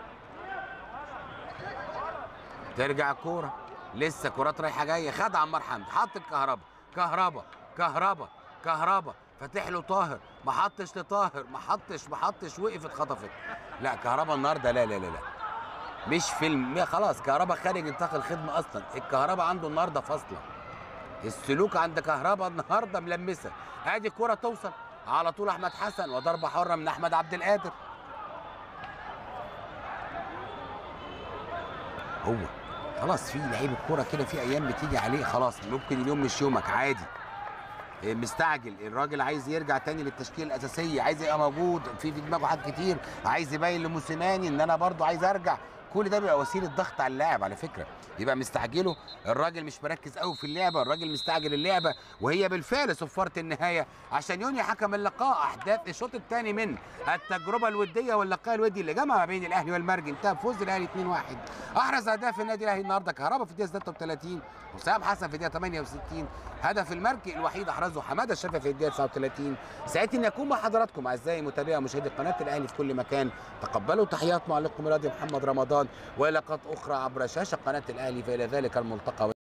ترجع الكوره لسه كرات رايحه جايه خد عمار حمدي حط الكهرباء كهرباء كهرباء كهرباء فاتح له طاهر ما حطش لطاهر ما حطش ما حطش وقفت خطفت لا كهرباء النهارده لا لا لا لا مش فيلم خلاص كهرباء خارج نطاق الخدمه اصلا الكهرباء عنده النهارده فاصله السلوك عند كهرباء النهارده ملمسه ادي الكره توصل على طول احمد حسن وضربه حره من احمد عبد القادر هو خلاص في لعيب الكوره كده في ايام بتيجي عليه خلاص ممكن اليوم مش يومك عادي إيه، مستعجل الراجل عايز يرجع تاني للتشكيله الاساسيه عايز يبقى موجود في في دماغه حاجات كتير عايز يبين لموسيماني ان انا برضو عايز ارجع كل ده بيبقى وسيله ضغط على اللاعب على فكره يبقى مستعجله الراجل مش مركز قوي في اللعبه الراجل مستعجل اللعبه وهي بالفعل صفاره النهايه عشان ينهي حكم اللقاء احداث الشوط الثاني من التجربه الوديه واللقاء الودي اللي جمع ما بين الاهلي والمرج انتهى بفوز الاهلي 2-1 احرز اهداف النادي الاهلي النهارده كهربا في الدقيقه 36 وسام حسن في الدقيقه 68 هدف المرج الوحيد احرزه حماده الشافعي في الدقيقه 39 سعيد ان اكون مع حضراتكم اعزائي متابعي ومشاهدي قناه الاهلي في كل مكان تقبلوا تحيات معلقكم الرياضي محمد رمضان ولقاءات اخرى عبر شاشه قناه الاهلي فالى ذلك الملتقى